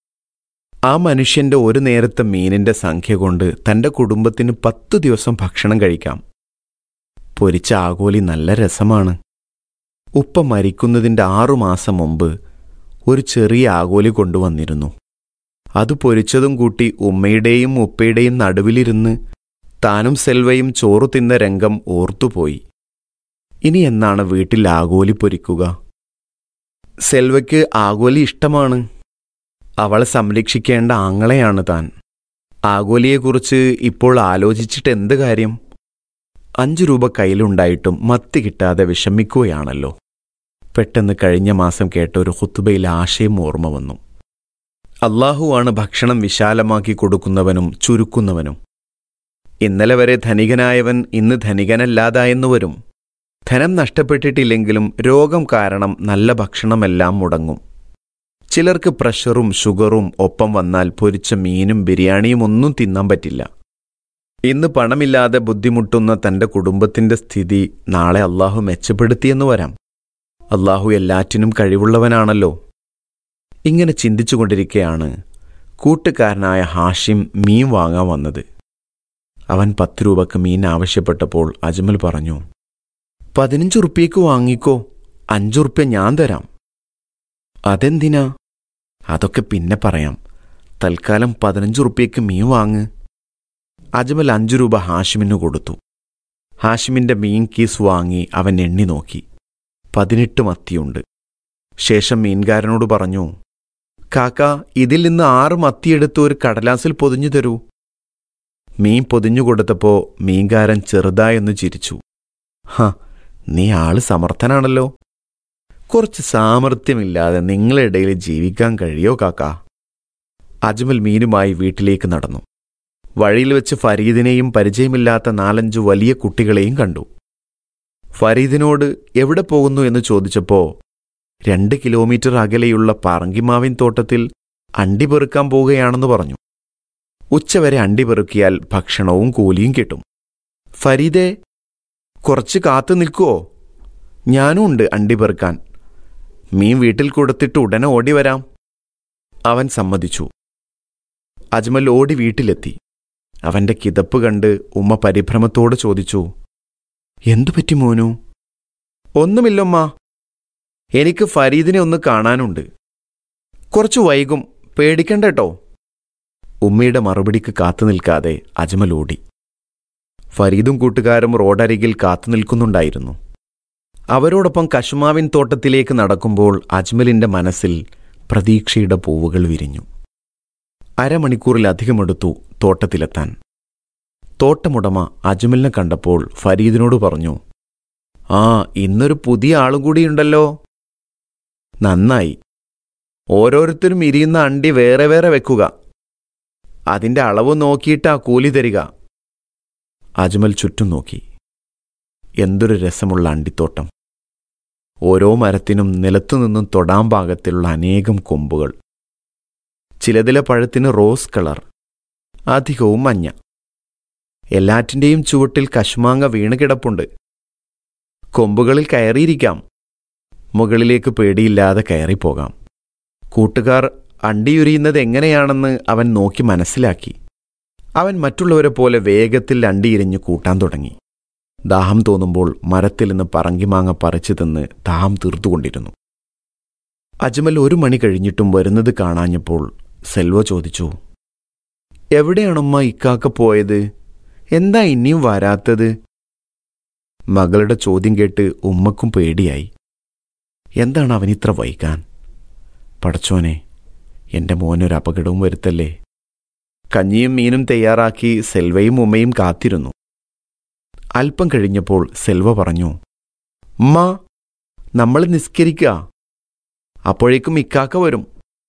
ആ മനുഷ്യന്റെ ഒരു നേരത്തെ മീനിന്റെ സംഖ്യ കൊണ്ട് തന്റെ കുടുംബത്തിന് പത്തു ദിവസം ഭക്ഷണം കഴിക്കാം പൊരിച്ച ആഗോലി നല്ല രസമാണ് ഉപ്പ മരിക്കുന്നതിന്റെ ആറുമാസം മുമ്പ് ഒരു ചെറിയ ആഗോലി കൊണ്ടുവന്നിരുന്നു അത് പൊരിച്ചതും കൂട്ടി ഉമ്മയുടെയും ഉപ്പയുടെയും നടുവിലിരുന്ന് താനും സെൽവയും ചോറു തിന്ന രംഗം ഓർത്തുപോയി ഇനി എന്നാണ് വീട്ടിൽ ആഗോലി പൊരിക്കുക സെൽവയ്ക്ക് ആഗോലി ഇഷ്ടമാണ് അവളെ സംരക്ഷിക്കേണ്ട ആങ്ങളെയാണ് താൻ ആഗോലിയെക്കുറിച്ച് ഇപ്പോൾ ആലോചിച്ചിട്ട് എന്ത് കാര്യം അഞ്ചു രൂപ കയ്യിലുണ്ടായിട്ടും മത്തി കിട്ടാതെ വിഷമിക്കുകയാണല്ലോ പെട്ടെന്ന് കഴിഞ്ഞ മാസം കേട്ട ഒരു ഹുത്തുബയിൽ ആശയം ഓർമ്മ വന്നു അള്ളാഹുവാണ് ഭക്ഷണം വിശാലമാക്കി കൊടുക്കുന്നവനും ചുരുക്കുന്നവനും ഇന്നലെ വരെ ധനികനായവൻ ഇന്ന് ധനികനല്ലാതായെന്നു വരും ധനം നഷ്ടപ്പെട്ടിട്ടില്ലെങ്കിലും രോഗം കാരണം നല്ല ഭക്ഷണമെല്ലാം മുടങ്ങും ചിലർക്ക് പ്രഷറും ഷുഗറും ഒപ്പം വന്നാൽ പൊരിച്ച മീനും ബിരിയാണിയും ഒന്നും തിന്നാൻ പറ്റില്ല ഇന്ന് പണമില്ലാതെ ബുദ്ധിമുട്ടുന്ന തന്റെ കുടുംബത്തിന്റെ സ്ഥിതി നാളെ അള്ളാഹു മെച്ചപ്പെടുത്തിയെന്ന് വരാം അള്ളാഹു എല്ലാറ്റിനും കഴിവുള്ളവനാണല്ലോ ഇങ്ങനെ ചിന്തിച്ചുകൊണ്ടിരിക്കെയാണ് കൂട്ടുകാരനായ ഹാഷിം മീൻ വാങ്ങാൻ വന്നത് അവൻ പത്ത് രൂപക്ക് മീൻ ആവശ്യപ്പെട്ടപ്പോൾ അജ്മൽ പറഞ്ഞു പതിനഞ്ച് ഉറുപ്പ്യക്ക് വാങ്ങിക്കോ അഞ്ചുറുപ്യ ഞാൻ തരാം അതെന്തിനാ അതൊക്കെ പിന്നെ പറയാം തൽക്കാലം പതിനഞ്ച് ഉറുപ്പ്യക്ക് മീൻ വാങ്ങ് അജ്മൽ അഞ്ചു രൂപ ഹാഷിമിന് കൊടുത്തു ഹാഷിമിന്റെ മീൻ കീസ് വാങ്ങി അവൻ എണ്ണി നോക്കി പതിനെട്ട് മത്തിയുണ്ട് ശേഷം മീൻകാരനോട് പറഞ്ഞു കാക്ക ഇതിൽ നിന്ന് ആറ് മത്തിയെടുത്ത് ഒരു കടലാസിൽ പൊതിഞ്ഞു തരൂ മീൻ പൊതിഞ്ഞു കൊടുത്തപ്പോ മീൻകാരൻ ചെറുതായൊന്ന് ചിരിച്ചു ഹ നീ ആള് സമർത്ഥനാണല്ലോ കുറച്ച് സാമർത്ഥ്യമില്ലാതെ നിങ്ങളുടെ ഇടയിൽ ജീവിക്കാൻ കഴിയോ കാക്ക അജ്മൽ മീനുമായി വീട്ടിലേക്ക് നടന്നു വഴിയിൽ വെച്ച് ഫരീദിനെയും പരിചയമില്ലാത്ത നാലഞ്ചു വലിയ കുട്ടികളെയും കണ്ടു ഫരീദിനോട് എവിടെ പോകുന്നു എന്ന് ചോദിച്ചപ്പോ രണ്ട് കിലോമീറ്റർ അകലെയുള്ള പറങ്കിമാവിൻ തോട്ടത്തിൽ അണ്ടി പെറുക്കാൻ പോവുകയാണെന്ന് പറഞ്ഞു ഉച്ചവരെ അണ്ടി പെറുക്കിയാൽ ഭക്ഷണവും കൂലിയും കിട്ടും ഫരീദേ കുറച്ച് കാത്തു നിൽക്കുവോ ഞാനും ഉണ്ട് അണ്ടി പെറുക്കാൻ മീൻ വീട്ടിൽ കൊടുത്തിട്ട് ഉടനെ ഓടി വരാം അവൻ സമ്മതിച്ചു അജ്മൽ ഓടി വീട്ടിലെത്തി അവന്റെ കിതപ്പ് കണ്ട് ഉമ്മ പരിഭ്രമത്തോടെ ചോദിച്ചു എന്തു പറ്റി മോനു ഒന്നുമില്ലമ്മ എനിക്ക് ഫരീദിനെ ഒന്ന് കാണാനുണ്ട് കുറച്ചു വൈകും പേടിക്കണ്ട കേട്ടോ ഉമ്മയുടെ മറുപടിക്ക് കാത്തു നിൽക്കാതെ അജ്മൽ ഓടി ഫരീദും കൂട്ടുകാരും റോഡരികിൽ കാത്തു നിൽക്കുന്നുണ്ടായിരുന്നു അവരോടൊപ്പം കശുമാവിൻ തോട്ടത്തിലേക്ക് നടക്കുമ്പോൾ അജ്മലിന്റെ മനസ്സിൽ പ്രതീക്ഷയുടെ പൂവുകൾ വിരിഞ്ഞു അരമണിക്കൂറിലധികമെടുത്തു തോട്ടത്തിലെത്താൻ തോട്ടമുടമ അജ്മലിനെ കണ്ടപ്പോൾ ഫരീദിനോട് പറഞ്ഞു ആ ഇന്നൊരു പുതിയ ആളും കൂടിയുണ്ടല്ലോ നന്നായി ഓരോരുത്തരും ഇരിയുന്ന അണ്ടി വേറെ വേറെ വെക്കുക അതിന്റെ അളവ് നോക്കിയിട്ടാ കൂലി തരിക അജ്മൽ ചുറ്റും നോക്കി എന്തൊരു രസമുള്ള അണ്ടിത്തോട്ടം ഓരോ മരത്തിനും നിലത്തുനിന്നും തൊടാൻ പാകത്തിലുള്ള അനേകം കൊമ്പുകൾ ചിലതിലെ പഴത്തിന് റോസ് കളർ അധികവും മഞ്ഞ എല്ലാറ്റിൻ്റെയും ചുവട്ടിൽ കശുമാങ്ങ വീണ് കിടപ്പുണ്ട് കൊമ്പുകളിൽ കയറിയിരിക്കാം മുകളിലേക്ക് പേടിയില്ലാതെ കയറിപ്പോകാം കൂട്ടുകാർ അണ്ടിയുരിയുന്നത് എങ്ങനെയാണെന്ന് അവൻ നോക്കി മനസ്സിലാക്കി അവൻ മറ്റുള്ളവരെ പോലെ വേഗത്തിൽ അണ്ടിയിരിഞ്ഞു കൂട്ടാൻ തുടങ്ങി ദാഹം തോന്നുമ്പോൾ മരത്തിൽ നിന്ന് പറങ്കിമാങ്ങ പറിച്ചു തിന്ന് ദാഹം തീർത്തുകൊണ്ടിരുന്നു അജ്മൽ ഒരു മണി കഴിഞ്ഞിട്ടും വരുന്നത് കാണാഞ്ഞപ്പോൾ സെൽവ ചോദിച്ചു എവിടെയാണമ്മ ഇക്കാക്ക പോയത് എന്താ ഇനിയും വരാത്തത് മകളുടെ ചോദ്യം കേട്ട് ഉമ്മക്കും പേടിയായി എന്താണ് അവനിത്ര വൈകാൻ പടച്ചോനെ എന്റെ മോനൊരു അപകടവും വരുത്തല്ലേ കഞ്ഞിയും മീനും തയ്യാറാക്കി സെൽവയും ഉമ്മയും കാത്തിരുന്നു അല്പം കഴിഞ്ഞപ്പോൾ സെൽവ പറഞ്ഞു ഉമ്മ നമ്മൾ നിസ്കരിക്കുക അപ്പോഴേക്കും ഇക്കാക്ക വരും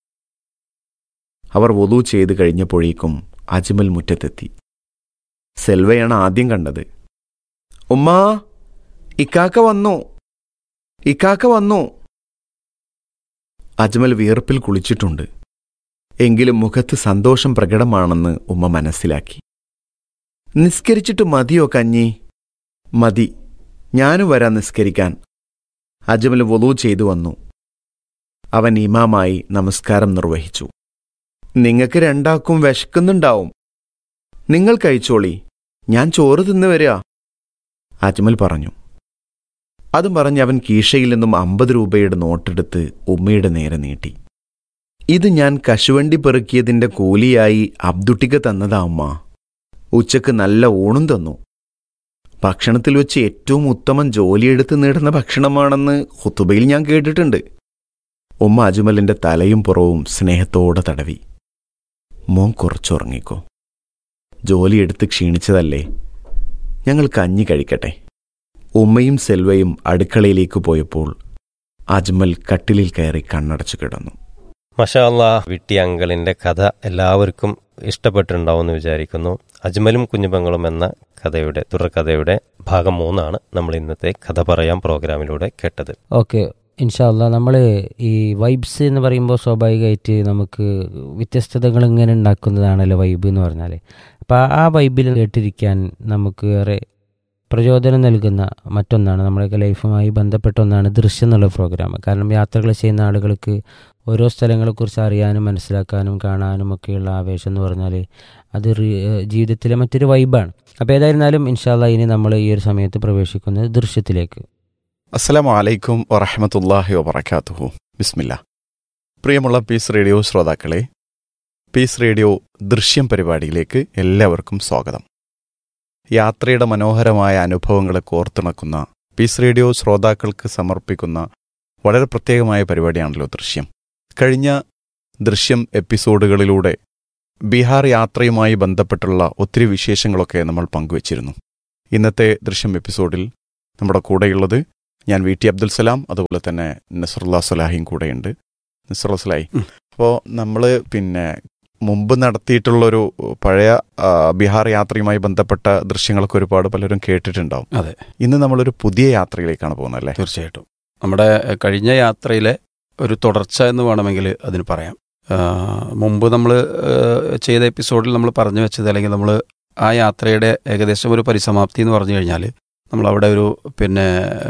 അവർ വധു ചെയ്ത് കഴിഞ്ഞപ്പോഴേക്കും അജ്മൽ മുറ്റത്തെത്തി സെൽവയാണ് ആദ്യം കണ്ടത് ഉമ്മ ഇക്കാക്ക വന്നു ഇക്കാക്ക വന്നു അജ്മൽ വിയർപ്പിൽ കുളിച്ചിട്ടുണ്ട് എങ്കിലും മുഖത്ത് സന്തോഷം പ്രകടമാണെന്ന് ഉമ്മ മനസ്സിലാക്കി നിസ്കരിച്ചിട്ട് മതിയോ കഞ്ഞി മതി ഞാനും വരാൻ നിസ്കരിക്കാൻ അജ്മൽ വൊലു ചെയ്തു വന്നു അവൻ ഇമാമായി നമസ്കാരം നിർവഹിച്ചു നിങ്ങൾക്ക് രണ്ടാക്കും വിശക്കുന്നുണ്ടാവും നിങ്ങൾ കഴിച്ചോളി ഞാൻ ചോറ് തിന്നു വരിക അജ്മൽ പറഞ്ഞു അതും പറഞ്ഞ് അവൻ കീശയിൽ നിന്നും അമ്പത് രൂപയുടെ നോട്ടെടുത്ത് ഉമ്മയുടെ നേരെ നീട്ടി ഇത് ഞാൻ കശുവണ്ടി പെറുക്കിയതിന്റെ കൂലിയായി അബ്ദുട്ടിക്ക് തന്നതാ ഉമ്മ ഉച്ചക്ക് നല്ല ഊണും തന്നു ഭക്ഷണത്തിൽ വെച്ച് ഏറ്റവും ഉത്തമം ജോലിയെടുത്ത് നേടുന്ന ഭക്ഷണമാണെന്ന് ഹുത്തുബയിൽ ഞാൻ കേട്ടിട്ടുണ്ട് ഉമ്മ അജ്മലിന്റെ തലയും പുറവും സ്നേഹത്തോടെ തടവി മോൻ കുറച്ചുറങ്ങിക്കോ ജോലിയെടുത്ത് ക്ഷീണിച്ചതല്ലേ ഞങ്ങൾ കഞ്ഞി കഴിക്കട്ടെ ഉമ്മയും സെൽവയും അടുക്കളയിലേക്ക് പോയപ്പോൾ അജ്മൽ കട്ടിലിൽ കയറി കണ്ണടച്ചു കിടന്നു മഷാല്ലാ വിട്ടി അങ്കിളിന്റെ കഥ എല്ലാവർക്കും ഇഷ്ടപ്പെട്ടിട്ടുണ്ടാവുമെന്ന് വിചാരിക്കുന്നു അജ്മലും കുഞ്ഞുപങ്ങളും എന്ന കഥയുടെ തുടർക്കഥയുടെ ഭാഗം മൂന്നാണ് നമ്മൾ ഇന്നത്തെ കഥ പറയാം പ്രോഗ്രാമിലൂടെ കേട്ടത് ഓക്കെ ഇൻഷാല്ല നമ്മൾ ഈ വൈബ്സ് എന്ന് പറയുമ്പോൾ സ്വാഭാവികമായിട്ട് നമുക്ക് വ്യത്യസ്തതകൾ ഇങ്ങനെ ഉണ്ടാക്കുന്നതാണല്ലോ വൈബ് എന്ന് പറഞ്ഞാൽ അപ്പോൾ ആ വൈബിൽ കേട്ടിരിക്കാൻ നമുക്ക് ഏറെ പ്രചോദനം നൽകുന്ന മറ്റൊന്നാണ് നമ്മുടെയൊക്കെ ലൈഫുമായി ബന്ധപ്പെട്ട ഒന്നാണ് ദൃശ്യം എന്നുള്ള പ്രോഗ്രാം കാരണം യാത്രകൾ ചെയ്യുന്ന ആളുകൾക്ക് ഓരോ സ്ഥലങ്ങളെക്കുറിച്ച് അറിയാനും മനസ്സിലാക്കാനും കാണാനും ഒക്കെയുള്ള ആവേശം എന്ന് പറഞ്ഞാൽ അത് റി- ജീവിതത്തിലെ മറ്റൊരു വൈബാണ് അപ്പോൾ ഏതായിരുന്നാലും ഇൻഷാല്ല ഇനി നമ്മൾ ഈ ഒരു സമയത്ത് പ്രവേശിക്കുന്നത് ദൃശ്യത്തിലേക്ക് അസ്സലാമു അലൈക്കും വറഹമത്തല്ലാഹി വബർക്കാത്തുഹു ബിസ്മില്ല പ്രിയമുള്ള പീസ് റേഡിയോ ശ്രോതാക്കളെ പീസ് റേഡിയോ ദൃശ്യം പരിപാടിയിലേക്ക് എല്ലാവർക്കും സ്വാഗതം യാത്രയുടെ മനോഹരമായ അനുഭവങ്ങളെ കോർത്തിണക്കുന്ന പീസ് റേഡിയോ ശ്രോതാക്കൾക്ക് സമർപ്പിക്കുന്ന വളരെ പ്രത്യേകമായ പരിപാടിയാണല്ലോ ദൃശ്യം കഴിഞ്ഞ ദൃശ്യം എപ്പിസോഡുകളിലൂടെ ബീഹാർ യാത്രയുമായി ബന്ധപ്പെട്ടുള്ള ഒത്തിരി വിശേഷങ്ങളൊക്കെ നമ്മൾ പങ്കുവച്ചിരുന്നു ഇന്നത്തെ ദൃശ്യം എപ്പിസോഡിൽ നമ്മുടെ കൂടെയുള്ളത് ഞാൻ വി ടി അബ്ദുൽ സലാം അതുപോലെ തന്നെ നസറുല്ലാ സലാഹിയും കൂടെയുണ്ട് നസറുല്ലാ സലാഹി ഉം. അപ്പോൾ നമ്മൾ പിന്നെ മുമ്പ് നടത്തിയിട്ടുള്ളൊരു പഴയ ആ, ബീഹാർ യാത്രയുമായി ബന്ധപ്പെട്ട ദൃശ്യങ്ങളൊക്കെ ഒരുപാട് പലരും കേട്ടിട്ടുണ്ടാവും അതെ. ഇന്ന് നമ്മളൊരു പുതിയ യാത്രയിലേക്കാണ് പോകുന്നത് അല്ലേ തീർച്ചയായിട്ടും നമ്മുടെ എഹ്, കഴിഞ്ഞ യാത്രയിലെ ഒരു തുടർച്ച എന്ന് വേണമെങ്കിൽ അതിന് പറയാം ആ, മുമ്പ് നമ്മൾ ചെയ്ത എപ്പിസോഡിൽ നമ്മൾ പറഞ്ഞു വെച്ചത് അല്ലെങ്കിൽ നമ്മൾ ആ യാത്രയുടെ ഏകദേശം ഒരു പരിസമാപ്തി എന്ന് പറഞ്ഞു കഴിഞ്ഞാൽ നമ്മളവിടെ ഒരു പിന്നെ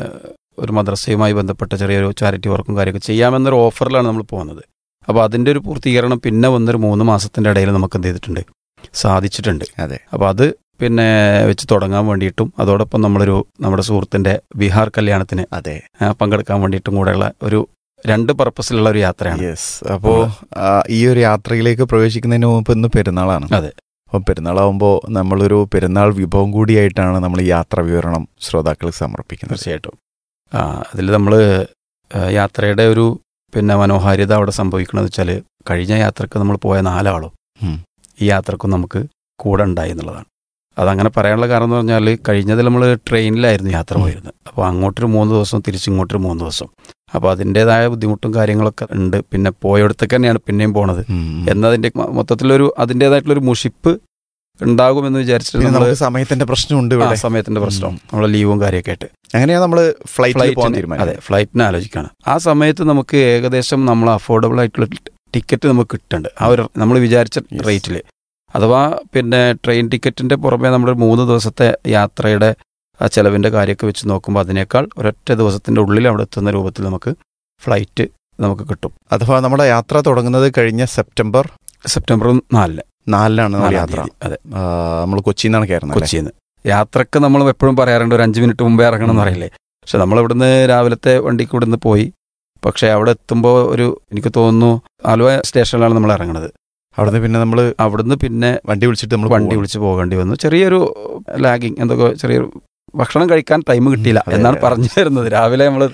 ഒരു മദ്രസയുമായി ബന്ധപ്പെട്ട ചെറിയൊരു ചാരിറ്റി വർക്കും കാര്യമൊക്കെ ചെയ്യാമെന്നൊരു ഓഫറിലാണ് നമ്മൾ പോകുന്നത് അപ്പോൾ അതിൻ്റെ ഒരു പൂർത്തീകരണം പിന്നെ വന്നൊരു മൂന്ന് മാസത്തിൻ്റെ ഇടയിൽ നമുക്ക് എന്ത് ചെയ്തിട്ടുണ്ട് സാധിച്ചിട്ടുണ്ട് അതെ അപ്പോൾ അത് പിന്നെ വെച്ച് തുടങ്ങാൻ വേണ്ടിയിട്ടും അതോടൊപ്പം നമ്മളൊരു നമ്മുടെ സുഹൃത്തിൻ്റെ ബീഹാർ കല്യാണത്തിന് അതെ ആ, പങ്കെടുക്കാൻ വേണ്ടിയിട്ടും കൂടെയുള്ള ഒരു രണ്ട് പർപ്പസിലുള്ള ഒരു യാത്രയാണ് യെസ് അപ്പോ ആ, ഈ ഒരു യാത്രയിലേക്ക് പ്രവേശിക്കുന്നതിന് മുമ്പ് ഇന്ന് പെരുന്നാളാണ് അതെ. അപ്പോൾ പെരുന്നാളാവുമ്പോൾ നമ്മളൊരു പെരുന്നാൾ വിഭവം കൂടിയായിട്ടാണ് നമ്മൾ ഈ യാത്രാ വിവരണം ശ്രോതാക്കൾക്ക് സമർപ്പിക്കുന്നത് തീർച്ചയായിട്ടും ആ അതിൽ നമ്മൾ യാത്രയുടെ ഒരു പിന്നെ മനോഹാരിത അവിടെ സംഭവിക്കണമെന്ന് വെച്ചാൽ കഴിഞ്ഞ യാത്രക്ക് നമ്മൾ പോയ നാലാളും ഉം. ഈ യാത്രക്കും നമുക്ക് കൂടെ ഉണ്ടായി എന്നുള്ളതാണ് അതങ്ങനെ പറയാനുള്ള കാരണം എന്ന് പറഞ്ഞാൽ കഴിഞ്ഞതിൽ നമ്മൾ ട്രെയിനിലായിരുന്നു യാത്ര ഉം. പോയിരുന്നത് അപ്പോൾ അങ്ങോട്ടൊരു മൂന്ന് ദിവസം തിരിച്ചിങ്ങോട്ടൊരു മൂന്ന് ദിവസം അപ്പോൾ അതിൻ്റെതായ ബുദ്ധിമുട്ടും കാര്യങ്ങളൊക്കെ ഉണ്ട് പിന്നെ പോയടത്തേക്ക് തന്നെയാണ് പിന്നെയും പോണത് ഉം, ഉം. എന്നതിൻ്റെ മ- മൊത്തത്തിലൊരു അതിൻ്റെതായിട്ടുള്ളൊരു മുഷിപ്പ് ഉണ്ടാകുമെന്ന് വിചാരിച്ചിട്ട് പിന്നെ നമ്മൾ നമുക്ക് സമയത്തിന്റെ പ്രശ്നമുണ്ട് ആ ഇവിടെ സമയത്തിന്റെ പ്രശ്നം ഉം. നമ്മളെ ലീവും കാര്യമൊക്കെ ആയിട്ട് അങ്ങനെയാ നമ്മൾ ഫ്ലൈറ്റിൽ പോകാൻ ഫ്ലൈറ്റിന് തീരുമാനിച്ചത് അതെ ഫ്ലൈറ്റിന് ആലോചിക്കുകയാണ് ആ സമയത്ത് നമുക്ക് ഏകദേശം നമ്മൾ അഫോർഡബിൾ ആയിട്ടുള്ള ടിക്കറ്റ് നമുക്ക് കിട്ടുന്നുണ്ട് ആ ഒരു നമ്മൾ വിചാരിച്ച Yes. റേറ്റിൽ അഥവാ പിന്നെ ട്രെയിൻ ടിക്കറ്റിന്റെ പുറമെ നമ്മൾ മൂന്ന് ദിവസത്തെ യാത്രയുടെ ആ ചെലവിന്റെ കാര്യമൊക്കെ വെച്ച് നോക്കുമ്പോൾ അതിനേക്കാൾ ഒരൊറ്റ ദിവസത്തിന്റെ ഉള്ളിൽ അവിടെ എത്തുന്ന രൂപത്തിൽ നമുക്ക് ഫ്ലൈറ്റ് നമുക്ക് കിട്ടും അഥവാ നമ്മുടെ യാത്ര തുടങ്ങുന്നത് കഴിഞ്ഞ സെപ്റ്റംബർ സെപ്റ്റംബർ നാലിന് നാലിനാണ് നമ്മുടെ നാലാം യാത്ര തീയതി. അതെ നമ്മൾ കൊച്ചിയിൽ നിന്നാണ് കയറുന്നത് അല്ലേ? കൊച്ചിയിൽ നിന്ന് യാത്രക്ക് നമ്മൾ എപ്പോഴും പറയാറുണ്ട് ഒരു അഞ്ച് മിനിറ്റ് മുമ്പേ ഇറങ്ങണം എന്ന് ഉം. പറയില്ലേ പക്ഷെ നമ്മൾ ഇവിടുന്ന് രാവിലത്തെ വണ്ടിക്ക് ഇവിടുന്ന് പോയി പക്ഷെ അവിടെ എത്തുമ്പോൾ ഒരു എനിക്ക് തോന്നുന്നു ആലുവ സ്റ്റേഷനിലാണ് നമ്മൾ ഇറങ്ങുന്നത് അവിടുന്ന് പിന്നെ നമ്മൾ അവിടുന്ന് പിന്നെ വണ്ടി വിളിച്ചിട്ട് നമ്മൾ വണ്ടി വിളിച്ച് പോകേണ്ടി വന്നു ചെറിയൊരു ലാഗിങ് എന്തൊക്കെ ചെറിയൊരു ഭക്ഷണം കഴിക്കാൻ ടൈം കിട്ടിയില്ല അതെ, എന്നാണ് അതെ. പറഞ്ഞു തരുന്നത് രാവിലെ നമ്മൾ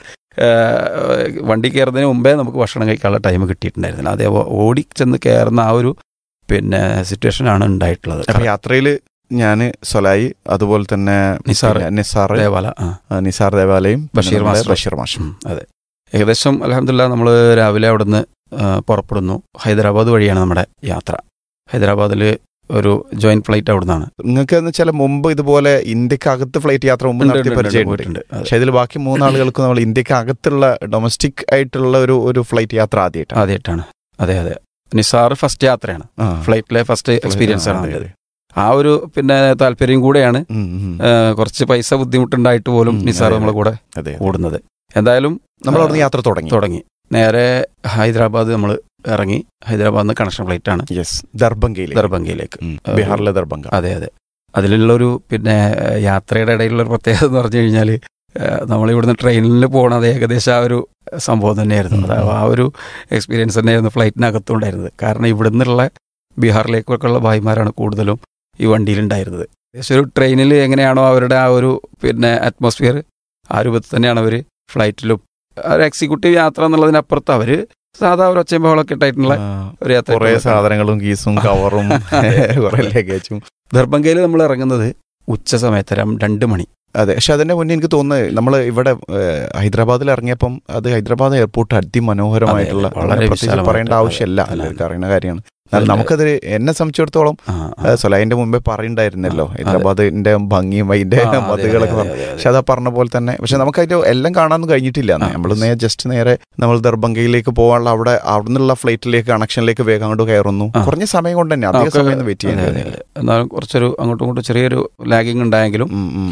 വണ്ടി കയറുന്നതിന് മുമ്പേ നമുക്ക് ഭക്ഷണം കഴിക്കാനുള്ള ടൈം കിട്ടിയിട്ടുണ്ടായിരുന്നില്ല അതേ ഓടി ചെന്ന് കയറുന്ന ആ ഒരു പിന്നെ സിറ്റുവേഷനാണ് ഉണ്ടായിട്ടുള്ളത് അപ്പൊ യാത്രയിൽ ഞാന് സൊലായി അതുപോലെ തന്നെ നിസാർ. പിന്നെ നിസാർ അതേപോലെ ആ ആ, നിസാർ ദേവാലയം പിന്നെ ബഷീർ നമ്മുടെ മാസ്റ്റർ. ബഷീർ മാഷും ഉം, അതെ ഏകദേശം അലഹമില്ല നമ്മൾ രാവിലെ അവിടുന്ന് ആ, പുറപ്പെടുന്നു ഹൈദരാബാദ് വഴിയാണ് നമ്മുടെ യാത്ര ഹൈദരാബാദിൽ ഒരു ജോയിന്റ് ഫ്ലൈറ്റ് അവിടുന്നാണ് നിങ്ങൾക്ക് എന്ന് വെച്ചാൽ മുമ്പ് ഇതുപോലെ ഇന്ത്യക്കകത്ത് ഫ്ലൈറ്റ് യാത്ര മുമ്പ് ഉണ്ട്, നടത്തിയ ഉണ്ട്, ഉണ്ട്, പരിചയമുണ്ട് പോയിട്ടുണ്ട്. അതെ. പക്ഷെ ഇതിൽ ബാക്കി മൂന്നാളുകൾക്ക് നമ്മൾ ഇന്ത്യക്കകത്തുള്ള ഡൊമസ്റ്റിക് ആയിട്ടുള്ള ഒരു ഒരു ഫ്ലൈറ്റ് യാത്ര ആദ്യമായിട്ടാണ് ആദ്യമായിട്ടാണ് അതെ അതെ നിസാർ ഫസ്റ്റ് യാത്രയാണ് ആ. ഫ്ലൈറ്റിലെ ഫസ്റ്റ് എക്സ്പീരിയൻസ് ആണ് അതെ, അതിൻ്റെത്. അതെ. ആ ഒരു പിന്നെ താല്പര്യം കൂടെയാണ് ഉം, ഉം. ആ, കുറച്ച് പൈസ ബുദ്ധിമുട്ടുണ്ടായിട്ട് പോലും ഉം, നിസാർ അതെ, നമ്മളെ കൂടെ അതെ കൂടുന്നത് എന്തായാലും നമ്മൾ അവിടുന്ന് യാത്ര തുടങ്ങി തുടങ്ങി നേരെ ഹൈദരാബാദ് നമ്മൾ ഇറങ്ങി ഹൈദരാബാദിൽ നിന്ന് കണക്ഷൻ ഫ്ലൈറ്റ് ആണ് യെസ് ദർബംഗയിലേക്ക് ദർബംഗയിലേക്ക് ഉം. ബീഹാറിലെ ദർബംഗ അതെ അതെ അതിലുള്ളൊരു പിന്നെ ഏഹ്, യാത്രയുടെ ഇടയിലുള്ള ഒരു പ്രത്യേകത എന്ന് പറഞ്ഞു കഴിഞ്ഞാൽ നമ്മൾ ഇവിടുന്ന് ട്രെയിനിൽ പോകണത് ഏകദേശം ആ ഒരു സംഭവം തന്നെയായിരുന്നു ഉം. അതായത് ആ ഒരു എക്സ്പീരിയൻസ് തന്നെയായിരുന്നു ഫ്ലൈറ്റിനകത്തുണ്ടായിരുന്നത് കാരണം ഇവിടുന്നുള്ള ബീഹാറിലേക്കൊക്കെയുള്ള ഭായിമാരാണ് കൂടുതലും ഈ വണ്ടിയിലുണ്ടായിരുന്നത് ഏകദേശം ഒരു ട്രെയിനിൽ എങ്ങനെയാണോ അവരുടെ ആ ഒരു പിന്നെ അറ്റ്മോസ്ഫിയർ ആ രൂപത്തിൽ തന്നെയാണ് അവർ ഫ്ലൈറ്റിലും ആ ഒരു എക്സിക്യൂട്ടീവ് യാത്ര എന്നുള്ളതിനപ്പുറത്ത് അവർ സാധാ ഒരു ഒച്ചയും ബഹളമൊക്കെ ഇട്ടായിട്ടുള്ള ആ, ഒരു യാത്ര കുറേ സാധനങ്ങളും കീസും കവറും കുറെ ലഗേജും ദർബംഗയിൽ നമ്മൾ ഇറങ്ങുന്നത് ഉച്ച സമയത്ത് രം- രണ്ട് മണി അതെ പക്ഷെ അതിന്റെ മുന്നേ എനിക്ക് തോന്നുന്നത് നമ്മൾ ഇവിടെ ഏഹ്, ഹൈദരാബാദിൽ ഇറങ്ങിയപ്പം അത് ഹൈദരാബാദ് എയർപോർട്ട് അതിമനോഹരമായിട്ടുള്ള അതെ, വളരെ പ്രത്യേകിച്ച് വിശാലമായിട്ട് പറയേണ്ട ആവശ്യമില്ല അതെ, അതെ. എല്ലാവർക്കും അറിയുന്ന കാര്യമാണ് എന്നാൽ അതിന്റെ- നമുക്കത് എന്നെ സംബന്ധിച്ചിടത്തോളം ആ, ആ. ഏഹ്, സൊലൈന്റെ മുമ്പേ പറയുണ്ടായിരുന്നല്ലോ ആ, അതെ. ഹൈദരാബാദിന്റെ ഭംഗിയും അതിന്റെ ആ, അതെ, മതിലുകളൊക്കെ അതെ, പറഞ്ഞു അതെ, അതെ. പക്ഷെ അതാ പറഞ്ഞ പോലെ തന്നെ പക്ഷെ നമുക്ക് അതിന്റെ എല്ലാം കാണാനൊന്നും കഴിഞ്ഞിട്ടില്ല ആ, നമ്മൾ നേരെ ജസ്റ്റ് നേരെ നമ്മൾ ദർബംഗയിലേക്ക് പോകാനുള്ള അവിടെ അവിടെ നിന്നുള്ള ഫ്ലൈറ്റിലേക്ക് കണക്ഷനിലേക്ക് വേഗം അങ്ങോട്ട് കയറുന്നു ആ. കുറഞ്ഞ സമയം കൊണ്ട് തന്നെ ആ, അധിക ഒക്കെ- സമയം ഒന്നും വെയിറ്റ് അതെ, അതെ, ചെയ്യാൻ അതെ. എന്നാലും കുറച്ചൊരു അങ്ങോട്ടും ഇങ്ങോട്ടും ചെറിയൊരു ലാഗിങ് ഉണ്ടായെങ്കിലും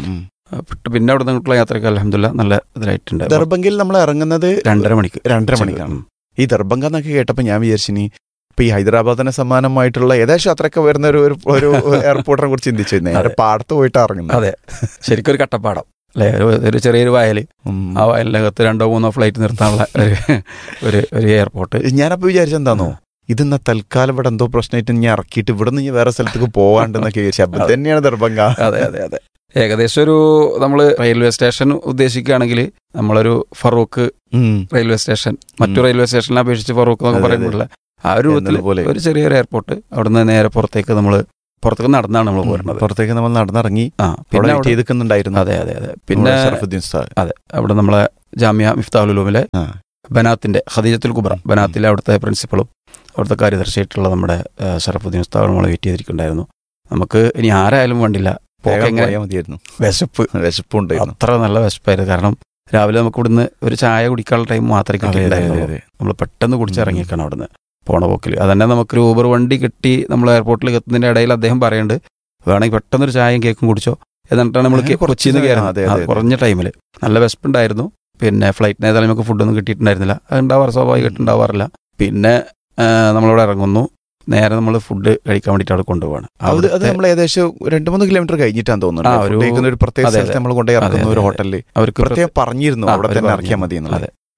ആ, പിട്ട് പിന്നെ അവിടെ നിന്നുള്ള യാത്രയ്ക്ക് അലഹമില്ല നല്ല ഇതിലായിട്ടുണ്ട് ദർബംഗയിൽ നമ്മൾ ഇറങ്ങുന്നത് രണ്ടര മണിക്ക് രണ്ടര ഉച്ചയ്ക്ക്. മണിക്കാണ് ഉം. ഈ ദർബംഗ എന്നൊക്കെ കേട്ടപ്പോൾ ഞാൻ വിചാരിച്ചിനി ഇപ്പൊ ഈ ഹൈദരാബാദിന് സമാനമായിട്ടുള്ള ഏകദേശം അത്രയൊക്കെ വരുന്ന ഒരു ഒരു- ഒരു എയർപോർട്ടിനെ കുറിച്ച് ചിന്തിച്ചു നേരെ അതെ. പാടത്ത് പോയിട്ട് ഇറങ്ങുന്നത് അതെ ശരിക്കും ഒരു കട്ടപ്പാടം അല്ലെ ഒരു ചെറിയൊരു വയൽ ഉം. ആ വയലിനകത്ത് രണ്ടോ മൂന്നോ ഫ്ലൈറ്റ് നിർത്താനുള്ള ഒരു ഒരു ഒരു എയർപോർട്ട് ഞാനപ്പോ വിചാരിച്ചെന്താന്നോ ഇതെന്നാ തൽക്കാലം ഇവിടെ എന്തോ പ്രശ്നമായിട്ട് ഞാൻ ഇറക്കിയിട്ട് ഇവിടെ നിന്ന് വേറെ സ്ഥലത്തേക്ക് പോവാണ്ടെന്നൊക്കെ വിചാരിച്ചു അപ്പൊ അതെ. തന്നെയാണ് ദർബംഗ അതെ അതെ അതെ ഏകദേശം ഒരു നമ്മൾ റെയിൽവേ സ്റ്റേഷൻ ഉദ്ദേശിക്കുകയാണെങ്കിൽ നമ്മളൊരു ഫറൂഖ് ഉം. റെയിൽവേ സ്റ്റേഷൻ മറ്റു ഉം. റെയിൽവേ സ്റ്റേഷനിനെ അപേക്ഷിച്ച് ഫറൂഖ് എന്നൊക്കെ അതെ, അതെ. പറയുമ്പോഴുള്ള ആ ഒരു രൂപത്തിൽ എന്നതുപോലെ. ഒരു ചെറിയൊരു എയർപോർട്ട് അവിടുന്ന് നേരെ പുറത്തേക്ക് നമ്മൾ പുറത്തേക്ക് നടന്നാണ് നമ്മൾ പോരുന്നത് പുറത്തേക്ക് നമ്മൾ നടന്നിറങ്ങി ആ അവിടെ പിന്നെ വെയിറ്റ് അവിടെ- ചെയ്തിരിക്കുന്നുണ്ടായിരുന്നു അതെ അതെ അതെ പിന്നെ ഷറഫുദ്ദീൻ ഉസ്താദ് അതെ അവിടെ നമ്മളെ ജാമ്യ മിഫ്താഹുലുലൂമിലെ ആ. ബനാത്തിന്റെ ഖദീജത്തുൽ കുബ്ര ബനാത്തിലെ അവിടുത്തെ പ്രിൻസിപ്പളും അവിടുത്തെ കാര്യദർശിയായിട്ടുള്ള നമ്മുടെ ആ, ഷറഫുദ്ദീൻ ഉസ്താദ് നമ്മൾ വെയിറ്റ് ചെയ്തിരിക്കുന്നുണ്ടായിരുന്നു നമുക്ക് ഇനി ആരായാലും വേണ്ടില്ല പോക്ക് വേഗം എങ്ങനെ പോയാൽ മതിയായിരുന്നു വിശപ്പ് വിശപ്പുണ്ടായിരുന്നു അത്ര നല്ല വിശപ്പായിരുന്നു കാരണം രാവിലെ നമുക്ക് ഇവിടുന്ന് ഒരു ചായ കുടിക്കാനുള്ള ടൈം മാത്രമേ അതെ, അതെ, കിട്ടിയിട്ടുണ്ടായിരുന്നു അതെ. നമ്മൾ പെട്ടെന്ന് കുടിച്ചിറങ്ങിയേക്കാണ് അവിടുന്ന് പോണ പോക്കിൽ അതന്നെ നമുക്കൊരു ഊബർ വണ്ടി കിട്ടി നമ്മൾ എയർപോർട്ടിൽ എത്തുന്നതിന്റെ ഇടയിൽ അദ്ദേഹം പറയുന്നുണ്ട് വേണമെങ്കിൽ പെട്ടെന്നൊരു ചായയും കേക്കും കുടിച്ചോ എന്നിട്ടാണ് നമ്മൾ അങ്ങനെ കുറച്ച് കൊച്ചിയിൽ നിന്ന് സമയം- കയറുന്നത് അതെ, ആ, അതെ, അതെ. കുറഞ്ഞ ടൈമിൽ നല്ല വിശപ്പുണ്ടായിരുന്നു പിന്നെ ഫ്ലൈറ്റിന് ഏതായാലും നമുക്ക് ഫുഡൊന്നും കിട്ടിയിട്ടുണ്ടായിരുന്നില്ല അത് ഉണ്ടാവാറ് സ്വാഭാവികമായിട്ട് ഉണ്ടാവാറില്ല പിന്നെ ആ, നമ്മളിവിടെ ഇറങ്ങുന്നു നേരെ നമ്മൾ ഫുഡ് കഴിക്കാൻ വേണ്ടിയിട്ട് അവിടെ കൊണ്ടുപോവാണ് അത് അത് അവിടുത്തെ നമ്മൾ ഏകദേശം രണ്ട് മൂന്ന് കിലോമീറ്റർ കഴിഞ്ഞിട്ടാണ് ആ, തോന്നുന്നത് ഒരു- ഫുഡ് കഴിക്കുന്ന ഒരു പ്രത്യേക അതെ, സ്ഥലത്ത് അതെ. നമ്മൾ കൊണ്ടുപോയി ഇറക്കുന്ന അതെ, ഒരു അതെ, ഹോട്ടലിൽ അവർക്ക് പ്രത്യേകം പറഞ്ഞിരുന്നു ആ, അവിടെ അവര് തന്നെ പറഞ്ഞു. ഇറക്കിയാൽ മതി എന്നുള്ളത് അതെ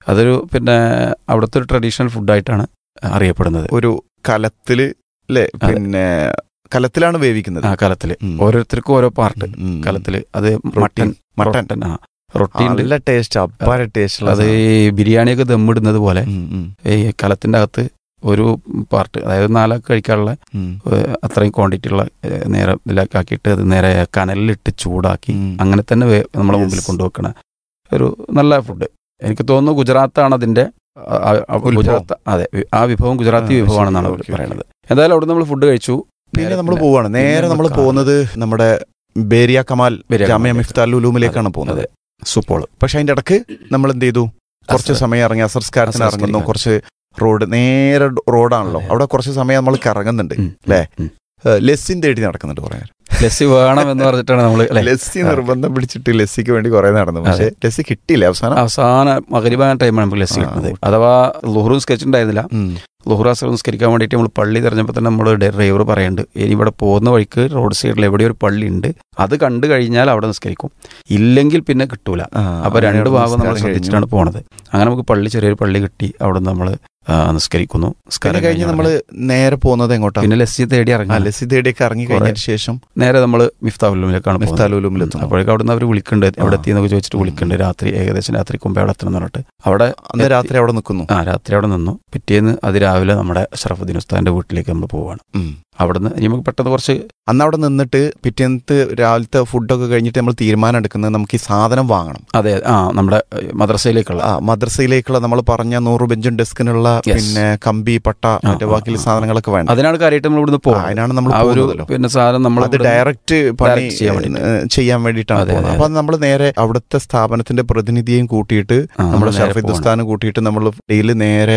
അതൊരു പിന്നെ അവിടുത്തെ ഒരു ട്രഡീഷണൽ ഫുഡായിട്ടാണ് അറിയപ്പെടുന്നത് ഒരു കലത്തില് അല്ലേ അതെ. പിന്നെ കലത്തിലാണ് വേവിക്കുന്നത് ആ കലത്തില് ഉം. ഓരോരുത്തർക്കും ഓരോ പാർട്ട് ഉം. കലത്തില് അത് റൊട്ടി. Mutton mutton. മട്ടൻ ആ റൊട്ടി ഉണ്ട് നല്ല ടേസ്റ്റ് അപ്പാര ടേസ്റ്റ് അത് ഈ ബിരിയാണിയൊക്കെ ദമ്മിടുന്നത് പോലെ ഉം, ഉം, ഈ കലത്തിന്റെ അകത്ത് ഒരു പാർട്ട് അതായത് നാലാൾക്ക് കഴിക്കാനുള്ള ഉം. ഏഹ്, അത്രയും ക്വാണ്ടിറ്റി ഉള്ള ഏഹ്, നേരെ ഇതിലാക്കി ആക്കിയിട്ട് അത് നേരെ കനലിലിട്ട് ചൂടാക്കി ഉം. അങ്ങനെ തന്നെ വേ- നമ്മളെ Yes. മുമ്പിൽ കൊണ്ടുവെക്കണ ഒരു നല്ല ഫുഡ് എനിക്ക് തോന്നുന്നു ഗുജറാത്താണ് അതിന്റെ ആ, ആ, ആ, ഉത്ഭവം. ഗുജറാത്ത് അതെ വി- ആ വിഭവം ഗുജറാത്തി ആ, ശരി. വിഭവമാണെന്നാണ് അവർ ഓക്കേ, ഓക്കേ. പറയുന്നത് എന്തായാലും അവിടെ നമ്മൾ ഫുഡ് കഴിച്ചു പിന്നെ നമ്മൾ പിന്നെ- പോവാണ് നേരെ പിന്നെ നമ്മൾ കാറ്. പോകുന്നത് നമ്മുടെ ബേരിയ കമാൽ ബേരിയ ജാമ്യ കമാലിലേക്ക്. മിഫ്താൽ ഉലൂമിലേക്കാണ് പോകുന്നത് അതെ സുപ്പോള് പക്ഷെ അതിന്റെ ഇടക്ക് നമ്മൾ എന്ത് ചെയ്തു കുറച്ച് അസർ. സമയം ഇറങ്ങി അസർസ്കാരത്തിന് അസർ ഇറങ്ങുന്നു സ്കരിക്കാൻ. കുറച്ച് റോഡ് നേരെ റോഡാണല്ലോ അതെ. അവിടെ കുറച്ച് സമയം നമ്മൾ കറങ്ങുന്നുണ്ട് ഉം, ല്ലേ? ഉം. ഏഹ് ലസ്സിൻ തേടി നടക്കുന്നുണ്ട് കുറെ നേരം. ലസ്സി വേണം എന്ന് പറഞ്ഞിട്ടാണ് നമ്മൾ അല്ലെ ലസ്സി ആ. നിർബന്ധം പിടിച്ചിട്ട് ലസ്സിക്ക് വേണ്ടി കുറെ നടന്നു പക്ഷെ ലസ്സി കിട്ടിയില്ല അവസാനം അവസാന മകരിബാന ടൈമാണ് നമുക്ക് ലസ്സി ആ, കിട്ടുന്നത് ഓക്കേ. അഥവാ ലുഹറും സ്കെച്ച് ഉണ്ടായിരുന്നില്ല ഉം. ലുഹുറാസ് സംസ്കരിക്കാൻ വേണ്ടിയിട്ട് നമ്മൾ പള്ളി തിരഞ്ഞപ്പോൾ തന്നെ നമ്മൾ ഡ്രൈവർ പറയുന്നുണ്ട് ഇനി ഇവിടെ പോകുന്ന വഴിക്ക് റോഡ് സൈഡിൽ എവിടെ ഒരു പള്ളി ഉണ്ട് അത് കണ്ടു കഴിഞ്ഞാൽ അവിടെ നിസ്കരിക്കും ഇല്ലെങ്കിൽ പിന്നെ കിട്ടൂല ആ, അപ്പൊ രണ്ട് അങ്ങനെ ഭാഗം നമ്മൾ നിസ്കാരം ശ്രദ്ധിച്ചിട്ടാണ് പോണത് അങ്ങനെ നമുക്ക് പള്ളി ചെറിയൊരു പള്ളി കിട്ടി അവിടെ നിന്ന് നമ്മൾ നിസ്കരിക്കുന്നു പിന്നെ നിസ്കാരം കഴിഞ്ഞ് കഴിഞ്ഞ നമ്മൾ ഉടനെ നേരെ പോകുന്നത് എങ്ങോട്ടാ പിന്നെ ലസ്സി തേടി ആ, ഇറങ്ങി ലസ്സി തേടിയൊക്കെ ഇറങ്ങി കുറെ- കഴിഞ്ഞതിന് ശേഷം നേരെ നമ്മൾ മിഫ്താവുലുമിലേക്കാണ് മിഫ്താലുലുമിലെത്തുന്നു. അപ്പോഴേക്കും അവിടെ നിന്ന് അവർ വിളിക്കുന്നുണ്ട് എവിടെ ആ. എത്തിയെന്നൊക്കെ ചോദിച്ചിട്ട് വിളിക്കുന്നുണ്ട് രാത്രി ഏകദേശം രാത്രി മുമ്പ് അവിടെ എത്തണം എന്ന് പറഞ്ഞിട്ട് അവിടെ അന്ന് എത്തി. രാത്രി അവിടെ നിൽക്കുന്നു ആ രാത്രി അവിടെ നിന്നു പിറ്റേന്ന് അതിരാവിലെ നമ്മുടെ ഷറഫുദ്ദീൻ ഉസ്താദിന്റെ വീട്ടിലേക്ക് നമ്മൾ പോവാണ് ഉം. അവിടുന്ന് ഇനി നമുക്ക് പെട്ടെന്ന് കുറച്ച് അന്ന് അവിടെ നിന്നിട്ട് പിറ്റേന്നത്തെ രാവിലത്തെ ഫുഡൊക്കെ കഴിഞ്ഞിട്ട് നമ്മൾ തീരുമാനം എടുക്കുന്നത് നമുക്ക് ഈ സാധനം വാങ്ങണം അതെ ആ നമ്മുടെ ഏഹ്, മദ്രസയിലേക്കുള്ള ആ മദ്രസയിലേക്കുള്ള നമ്മൾ പറഞ്ഞ നൂറ് ബെഞ്ചും ഡെസ്കിനുള്ള Yes. പിന്നെ കമ്പി പട്ട മറ്റേ ആ, ബാക്കി ആ, ആ. സാധനങ്ങളൊക്കെ വേണം അതിനാണ് കാര്യമായിട്ട് നമ്മൾ ഇവിടുന്ന് ആ, പോകുന്നത് അതിനാണ് നമ്മൾ ആ ഒരു പോകുന്നതല്ലോ പിന്നെ സാധനം നമ്മൾ അത് ഡയറക്റ്റ് പണി Direct ചെയ്യാൻ വേണ്ടിയിട്ട്. ഏഹ്, ചെയ്യാൻ വേണ്ടിയിട്ടാണ് അതെ, പോകുന്നത് അതെ, അപ്പൊ നമ്മൾ നേരെ അവിടുത്തെ സ്ഥാപനത്തിന്റെ പ്രതിനിധിയെയും കൂട്ടിയിട്ട് നമ്മുടെ ഷർഫിദ് ഉസ്താനും കൂട്ടിയിട്ട് നമ്മൾ ഡെയിലി നേരെ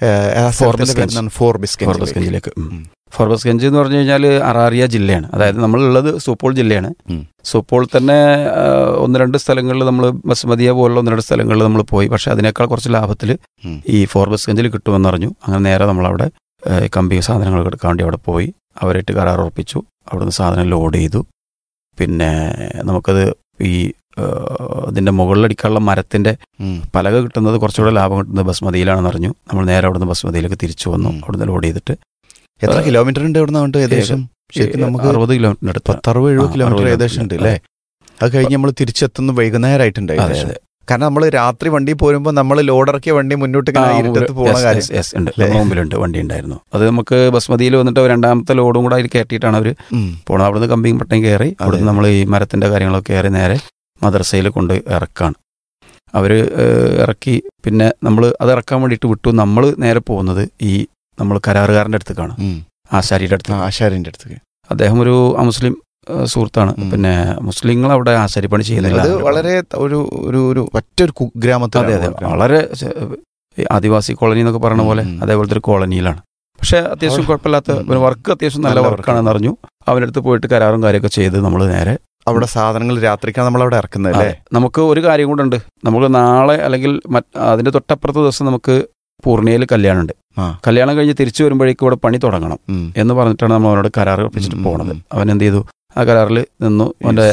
ഫോർബസ് ഗഞ്ച്. ഫോർബിസ് ഫോർബസ് ഗഞ്ചിലേക്ക് ഉം. ഫോർബസ് ഗഞ്ച് എന്ന് പറഞ്ഞു കഴിഞ്ഞാൽ അറാറിയ ജില്ലയാണ് അതായത് നമ്മളുള്ളത് സൂപ്പോൾ ജില്ലയാണ് ഉം. സൂപ്പോൾ തന്നെ ആ, ഒന്ന് രണ്ട് സ്ഥലങ്ങളിൽ നമ്മൾ ബസ്മതിയ പോലുള്ള ഒന്ന് രണ്ട് സ്ഥലങ്ങളിൽ നമ്മൾ പോയി പക്ഷെ അതിനേക്കാൾ കുറച്ച് ലാഭത്തിൽ ഉം. ഈ ഫോർബസ് ഗഞ്ചിൽ കിട്ടുമെന്ന് അറിഞ്ഞു അങ്ങനെ നേരെ നമ്മളവിടെ ഏ, കമ്പി സാധനങ്ങൾ എടുക്കാൻ വേണ്ടി അവിടെ പോയി അവരായിട്ട് കരാർ ഉറപ്പിച്ചു അവിടുന്ന് സാധനം ലോഡ് ചെയ്തു പിന്നെ നമുക്കത് ഈ ഏ, ഇതിന്റെ മുകളിലടിക്കാനുള്ള മരത്തിന്റെ ഉം. പലക കിട്ടുന്നത് കുറച്ചുകൂടെ ലാഭം കിട്ടുന്നത് ബസ്മതിയിലാണെന്ന് അറിഞ്ഞു നമ്മൾ നേരെ അവിടുന്ന് ബസ്മതിയിലേക്ക് തിരിച്ചു വന്നു ഉം. അവിടുന്ന് ലോഡ് ചെയ്തിട്ട് എത്ര കിലോമീറ്റർ ഉണ്ട് ഇവിടെ നിന്ന് ഏകദേശം ശരിക്കും നമുക്ക് അറുപത് കിലോമീറ്ററിന് അടുത്ത് പത്തറുപത് എഴുപത് ആ, കിലോമീറ്റർ അറുപത് ഏകദേശം ഉണ്ട് കിലോമീറ്റർ. അല്ലേ അത് കഴിഞ്ഞ് നമ്മൾ തിരിച്ചെത്തുന്ന വൈകുന്നേരമായിട്ടുണ്ട് അതെ ഏകദേശം അതെ കാരണം നമ്മൾ രാത്രി വണ്ടി പോരുമ്പോൾ നമ്മൾ ലോഡ് ഇറക്കിയ വണ്ടി മുന്നോട്ട് ആ, ഇങ്ങനെ ഇരുട്ടത്ത് പോകുന്ന yes, കാര്യം yes, yes, ഉണ്ട് അല്ലേ? നമ്മുടെ മുമ്പിലുണ്ട് വണ്ടി ഉണ്ടായിരുന്നു അത് നമുക്ക് ബസ്മതിയിൽ വന്നിട്ട് രണ്ടാമത്തെ ലോഡും കൂടെ അതിൽ കയറ്റിയിട്ടാണ് അവർ ഉം. പോണത് അവിടുന്ന് കമ്പിയും പട്ടയും കയറി അവിടുന്ന് നമ്മൾ ഈ മരത്തിന്റെ കാര്യങ്ങളൊക്കെ കയറി നേരെ മദ്രസയിൽ കൊണ്ട് ഇറക്കാണ് അവർ ഇറക്കി പിന്നെ നമ്മൾ അത് ഇറക്കാൻ വേണ്ടിയിട്ട് വിട്ടു നമ്മൾ നേരെ പോകുന്നത് ഈ നമ്മൾ കരാറുകാരൻ്റെ അടുത്തേക്കാണ് ഉം. ആശാരിയുടെ അടുത്ത് ആ, ആശാരിന്റെ അടുത്തേക്ക് അദ്ദേഹം ഒരു അമുസ്ലിം ഏഹ്, സുഹൃത്താണ് ഉം. പിന്നെ മുസ്ലിങ്ങൾ അവിടെ ആശാരിപ്പണി ചെയ്യുന്നില്ല അത് വളരെ ഒരു ഒരു ഒരു ഒറ്റൊരു അതെ ഗ്രാമത്തിലാണ് അതെ വളരെ- വളരെ ചെ- ഈ ആദിവാസി കോളനി എന്നൊക്കെ പറയുന്ന പോലെ ഉം, ഉം. അതേപോലത്തെ ഒരു കോളനിയിലാണ് പക്ഷെ അത്യാവശ്യം അവിടെ- കുഴപ്പമില്ലാത്ത ഉം, പിന്നെ ഉം. വർക്ക് അത്യാവശ്യം നല്ല നല്ല വർക്കാണെന്ന് അറിഞ്ഞു അവൻ്റെ അടുത്ത് പോയിട്ട് കരാറും കാര്യമൊക്കെ ചെയ്ത് നമ്മൾ നേരെ അവിടെ സാധനങ്ങൾ രാത്രിക്കാണ് നമ്മൾ അവിടെ ഇറക്കുന്നത് അല്ലേ അതെ. നമുക്ക് ഒരു കാര്യം കൂടെ നമുക്ക് നാളെ അല്ലെങ്കിൽ മറ്റ് അതിന്റെ തൊട്ടപ്പുറത്തെ ദിവസം നമുക്ക് പൂർണിയയിൽ കല്യാണമുണ്ട് ആ. കല്യാണം കഴിഞ്ഞ് തിരിച്ചു വരുമ്പോഴേക്കും ഇവിടെ പണി തുടങ്ങണം ഉം. എന്ന് പറഞ്ഞിട്ടാണ് നമ്മൾ അവനോട് കരാർ ഒപ്പിച്ചിട്ട് ഉം, ഉം, പോണത് ഉം. അവൻ എന്ത് ചെയ്തു ആ കരാറിൽ നിന്നു അവൻ്റെ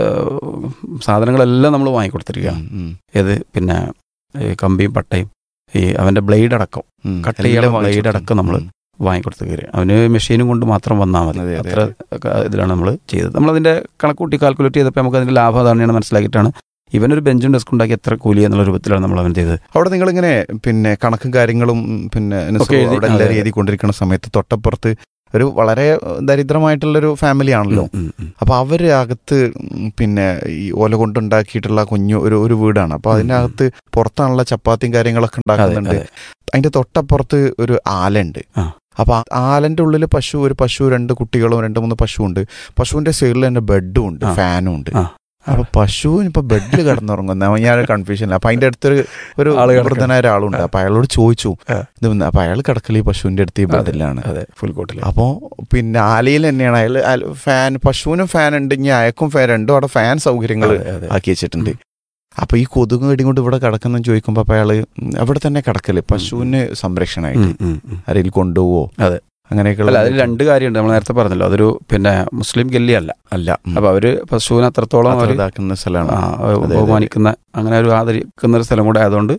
സാധനങ്ങളെല്ലാം നമ്മൾ വാങ്ങിക്കൊടുത്തിരിക്കുകയാണ് ഉം, ഉം, ഏത് പിന്നെ ഈ കമ്പിയും പട്ടയും ഈ അവന്റെ ബ്ലേഡ് അടക്കം ഉം. കട്ട് എല്ലാം ചെയ്യാനുള്ള വാങ്ങിച്ചു blade അടക്കം നമ്മള് ഉം. വാങ്ങിക്കൊടുത്ത് കയറി അവന് മെഷീനും കൊണ്ട് മാത്രം വന്നാൽ മതി അതെ, അതെ, അത്ര ക- ഇതിലാണ് നമ്മൾ ചെയ്തത് നമ്മളതിന്റെ കണക്കൂട്ടി കാൽക്കുലേറ്റ് ചെയ്തപ്പോൾ നമുക്ക് അതിന്റെ ലാഭം അതാണെന്ന് മനസ്സിലാക്കിയിട്ടാണ് ഇവനൊരു ബെഞ്ചും ഡെസ്ക് ഉണ്ടാക്കി എത്ര കൂലി എന്നുള്ള രൂപത്തിലാണ് നമ്മൾ അവൻ ചെയ്തത് അവിടെ നിങ്ങളിങ്ങനെ പിന്നെ കണക്കും കാര്യങ്ങളും ഉം, പിന്നെ നസറു ഒക്കെ എഴുതി- അവിടെ അതെ, എല്ലാവരും അതെ. എഴുതിക്കൊണ്ടിരിക്കുന്ന സമയത്ത് തൊട്ടപ്പുറത്ത് ഒരു വളരെ ദരിദ്രമായിട്ടുള്ളൊരു ഫാമിലി ആണല്ലോ ഉം, ഉം. അപ്പൊ അവര് അകത്ത് ഉം, പിന്നെ ഈ ഓല കൊണ്ടുണ്ടാക്കിയിട്ടുള്ള കുഞ്ഞു ഒരു ഒരു വീടാണ് അപ്പൊ ഉം, അതിനകത്ത് പുറത്താണുള്ള ചപ്പാത്തിയും കാര്യങ്ങളൊക്കെ അതെ ഉണ്ടാക്കുന്നുണ്ട് അതെ അതിന്റെ തൊട്ടപ്പുറത്ത് ഒരു ആലുണ്ട് ആ. അപ്പൊ ആ ആലന്റെ ഉള്ളിൽ പശു ഒരു പശു രണ്ട് കുട്ടികളും രണ്ട് മൂന്ന് പശു ഉണ്ട് പശുവിന്റെ സൈഡിൽ തന്നെ ബെഡും ഉണ്ട് ആ. ഫാനും ഉണ്ട് ആ. അപ്പൊ പശു ഇപ്പൊ ബെഡിൽ കിടന്നുറങ്ങുന്ന ഞാൻ കൺഫ്യൂഷൻ അപ്പൊ അതിന്റെ അടുത്തൊരു ഒരു ആള് കിടക്കണം. വൃദ്ധനായ ഒരാളുണ്ട് അപ്പൊ അയാളോട് ചോദിച്ചു ആ. ഇത് വന്ന് അപ്പൊ അയാൾ കിടക്കൽ ഈ പശുവിന്റെ അടുത്ത് ഈ അതെ. ബെഡിലാണ് അതെ ഫുൾ കോട്ടിൽ അപ്പോ പിന്നെ ആലയിൽ തന്നെയാണ് അയാൾ അയാൾ ഫാൻ പശുവിനും ഫാൻ ഉണ്ട് ഇനി അയക്കും ഫാൻ രണ്ടും അവിടെ ഫാൻ സൗകര്യങ്ങൾ ആക്കി വെച്ചിട്ടുണ്ട് അപ്പൊ ഈ കൊതുക് കടി കൊണ്ട് ഇവിടെ കിടക്കുന്ന ചോദിക്കുമ്പോ അപ്പൊ അയാള് ഉം, അവിടെ തന്നെ കിടക്കല് പശുവിന് സംരക്ഷണമായിട്ട് ആരെങ്കിലും കൊണ്ടുപോവോ അതെ. അങ്ങനെയൊക്കെയുള്ള അല്ല അതിൽ രണ്ട് കാര്യമുണ്ട് നമ്മൾ നേരത്തെ പറഞ്ഞല്ലോ അതൊരു പിന്നെ മുസ്ലിം ഗല്ലി അല്ല അല്ല ഉം. അപ്പൊ അവര് പശുവിനെ അത്രത്തോളം അത്ര അവർ ഇതാക്കുന്ന സ്ഥലമാണ് ആ, അതെ. ബഹുമാനിക്കുന്ന അങ്ങനെ ഒരു ആദരിക്കുന്ന ഒരു സ്ഥലം കൂടെ ആയതുകൊണ്ട്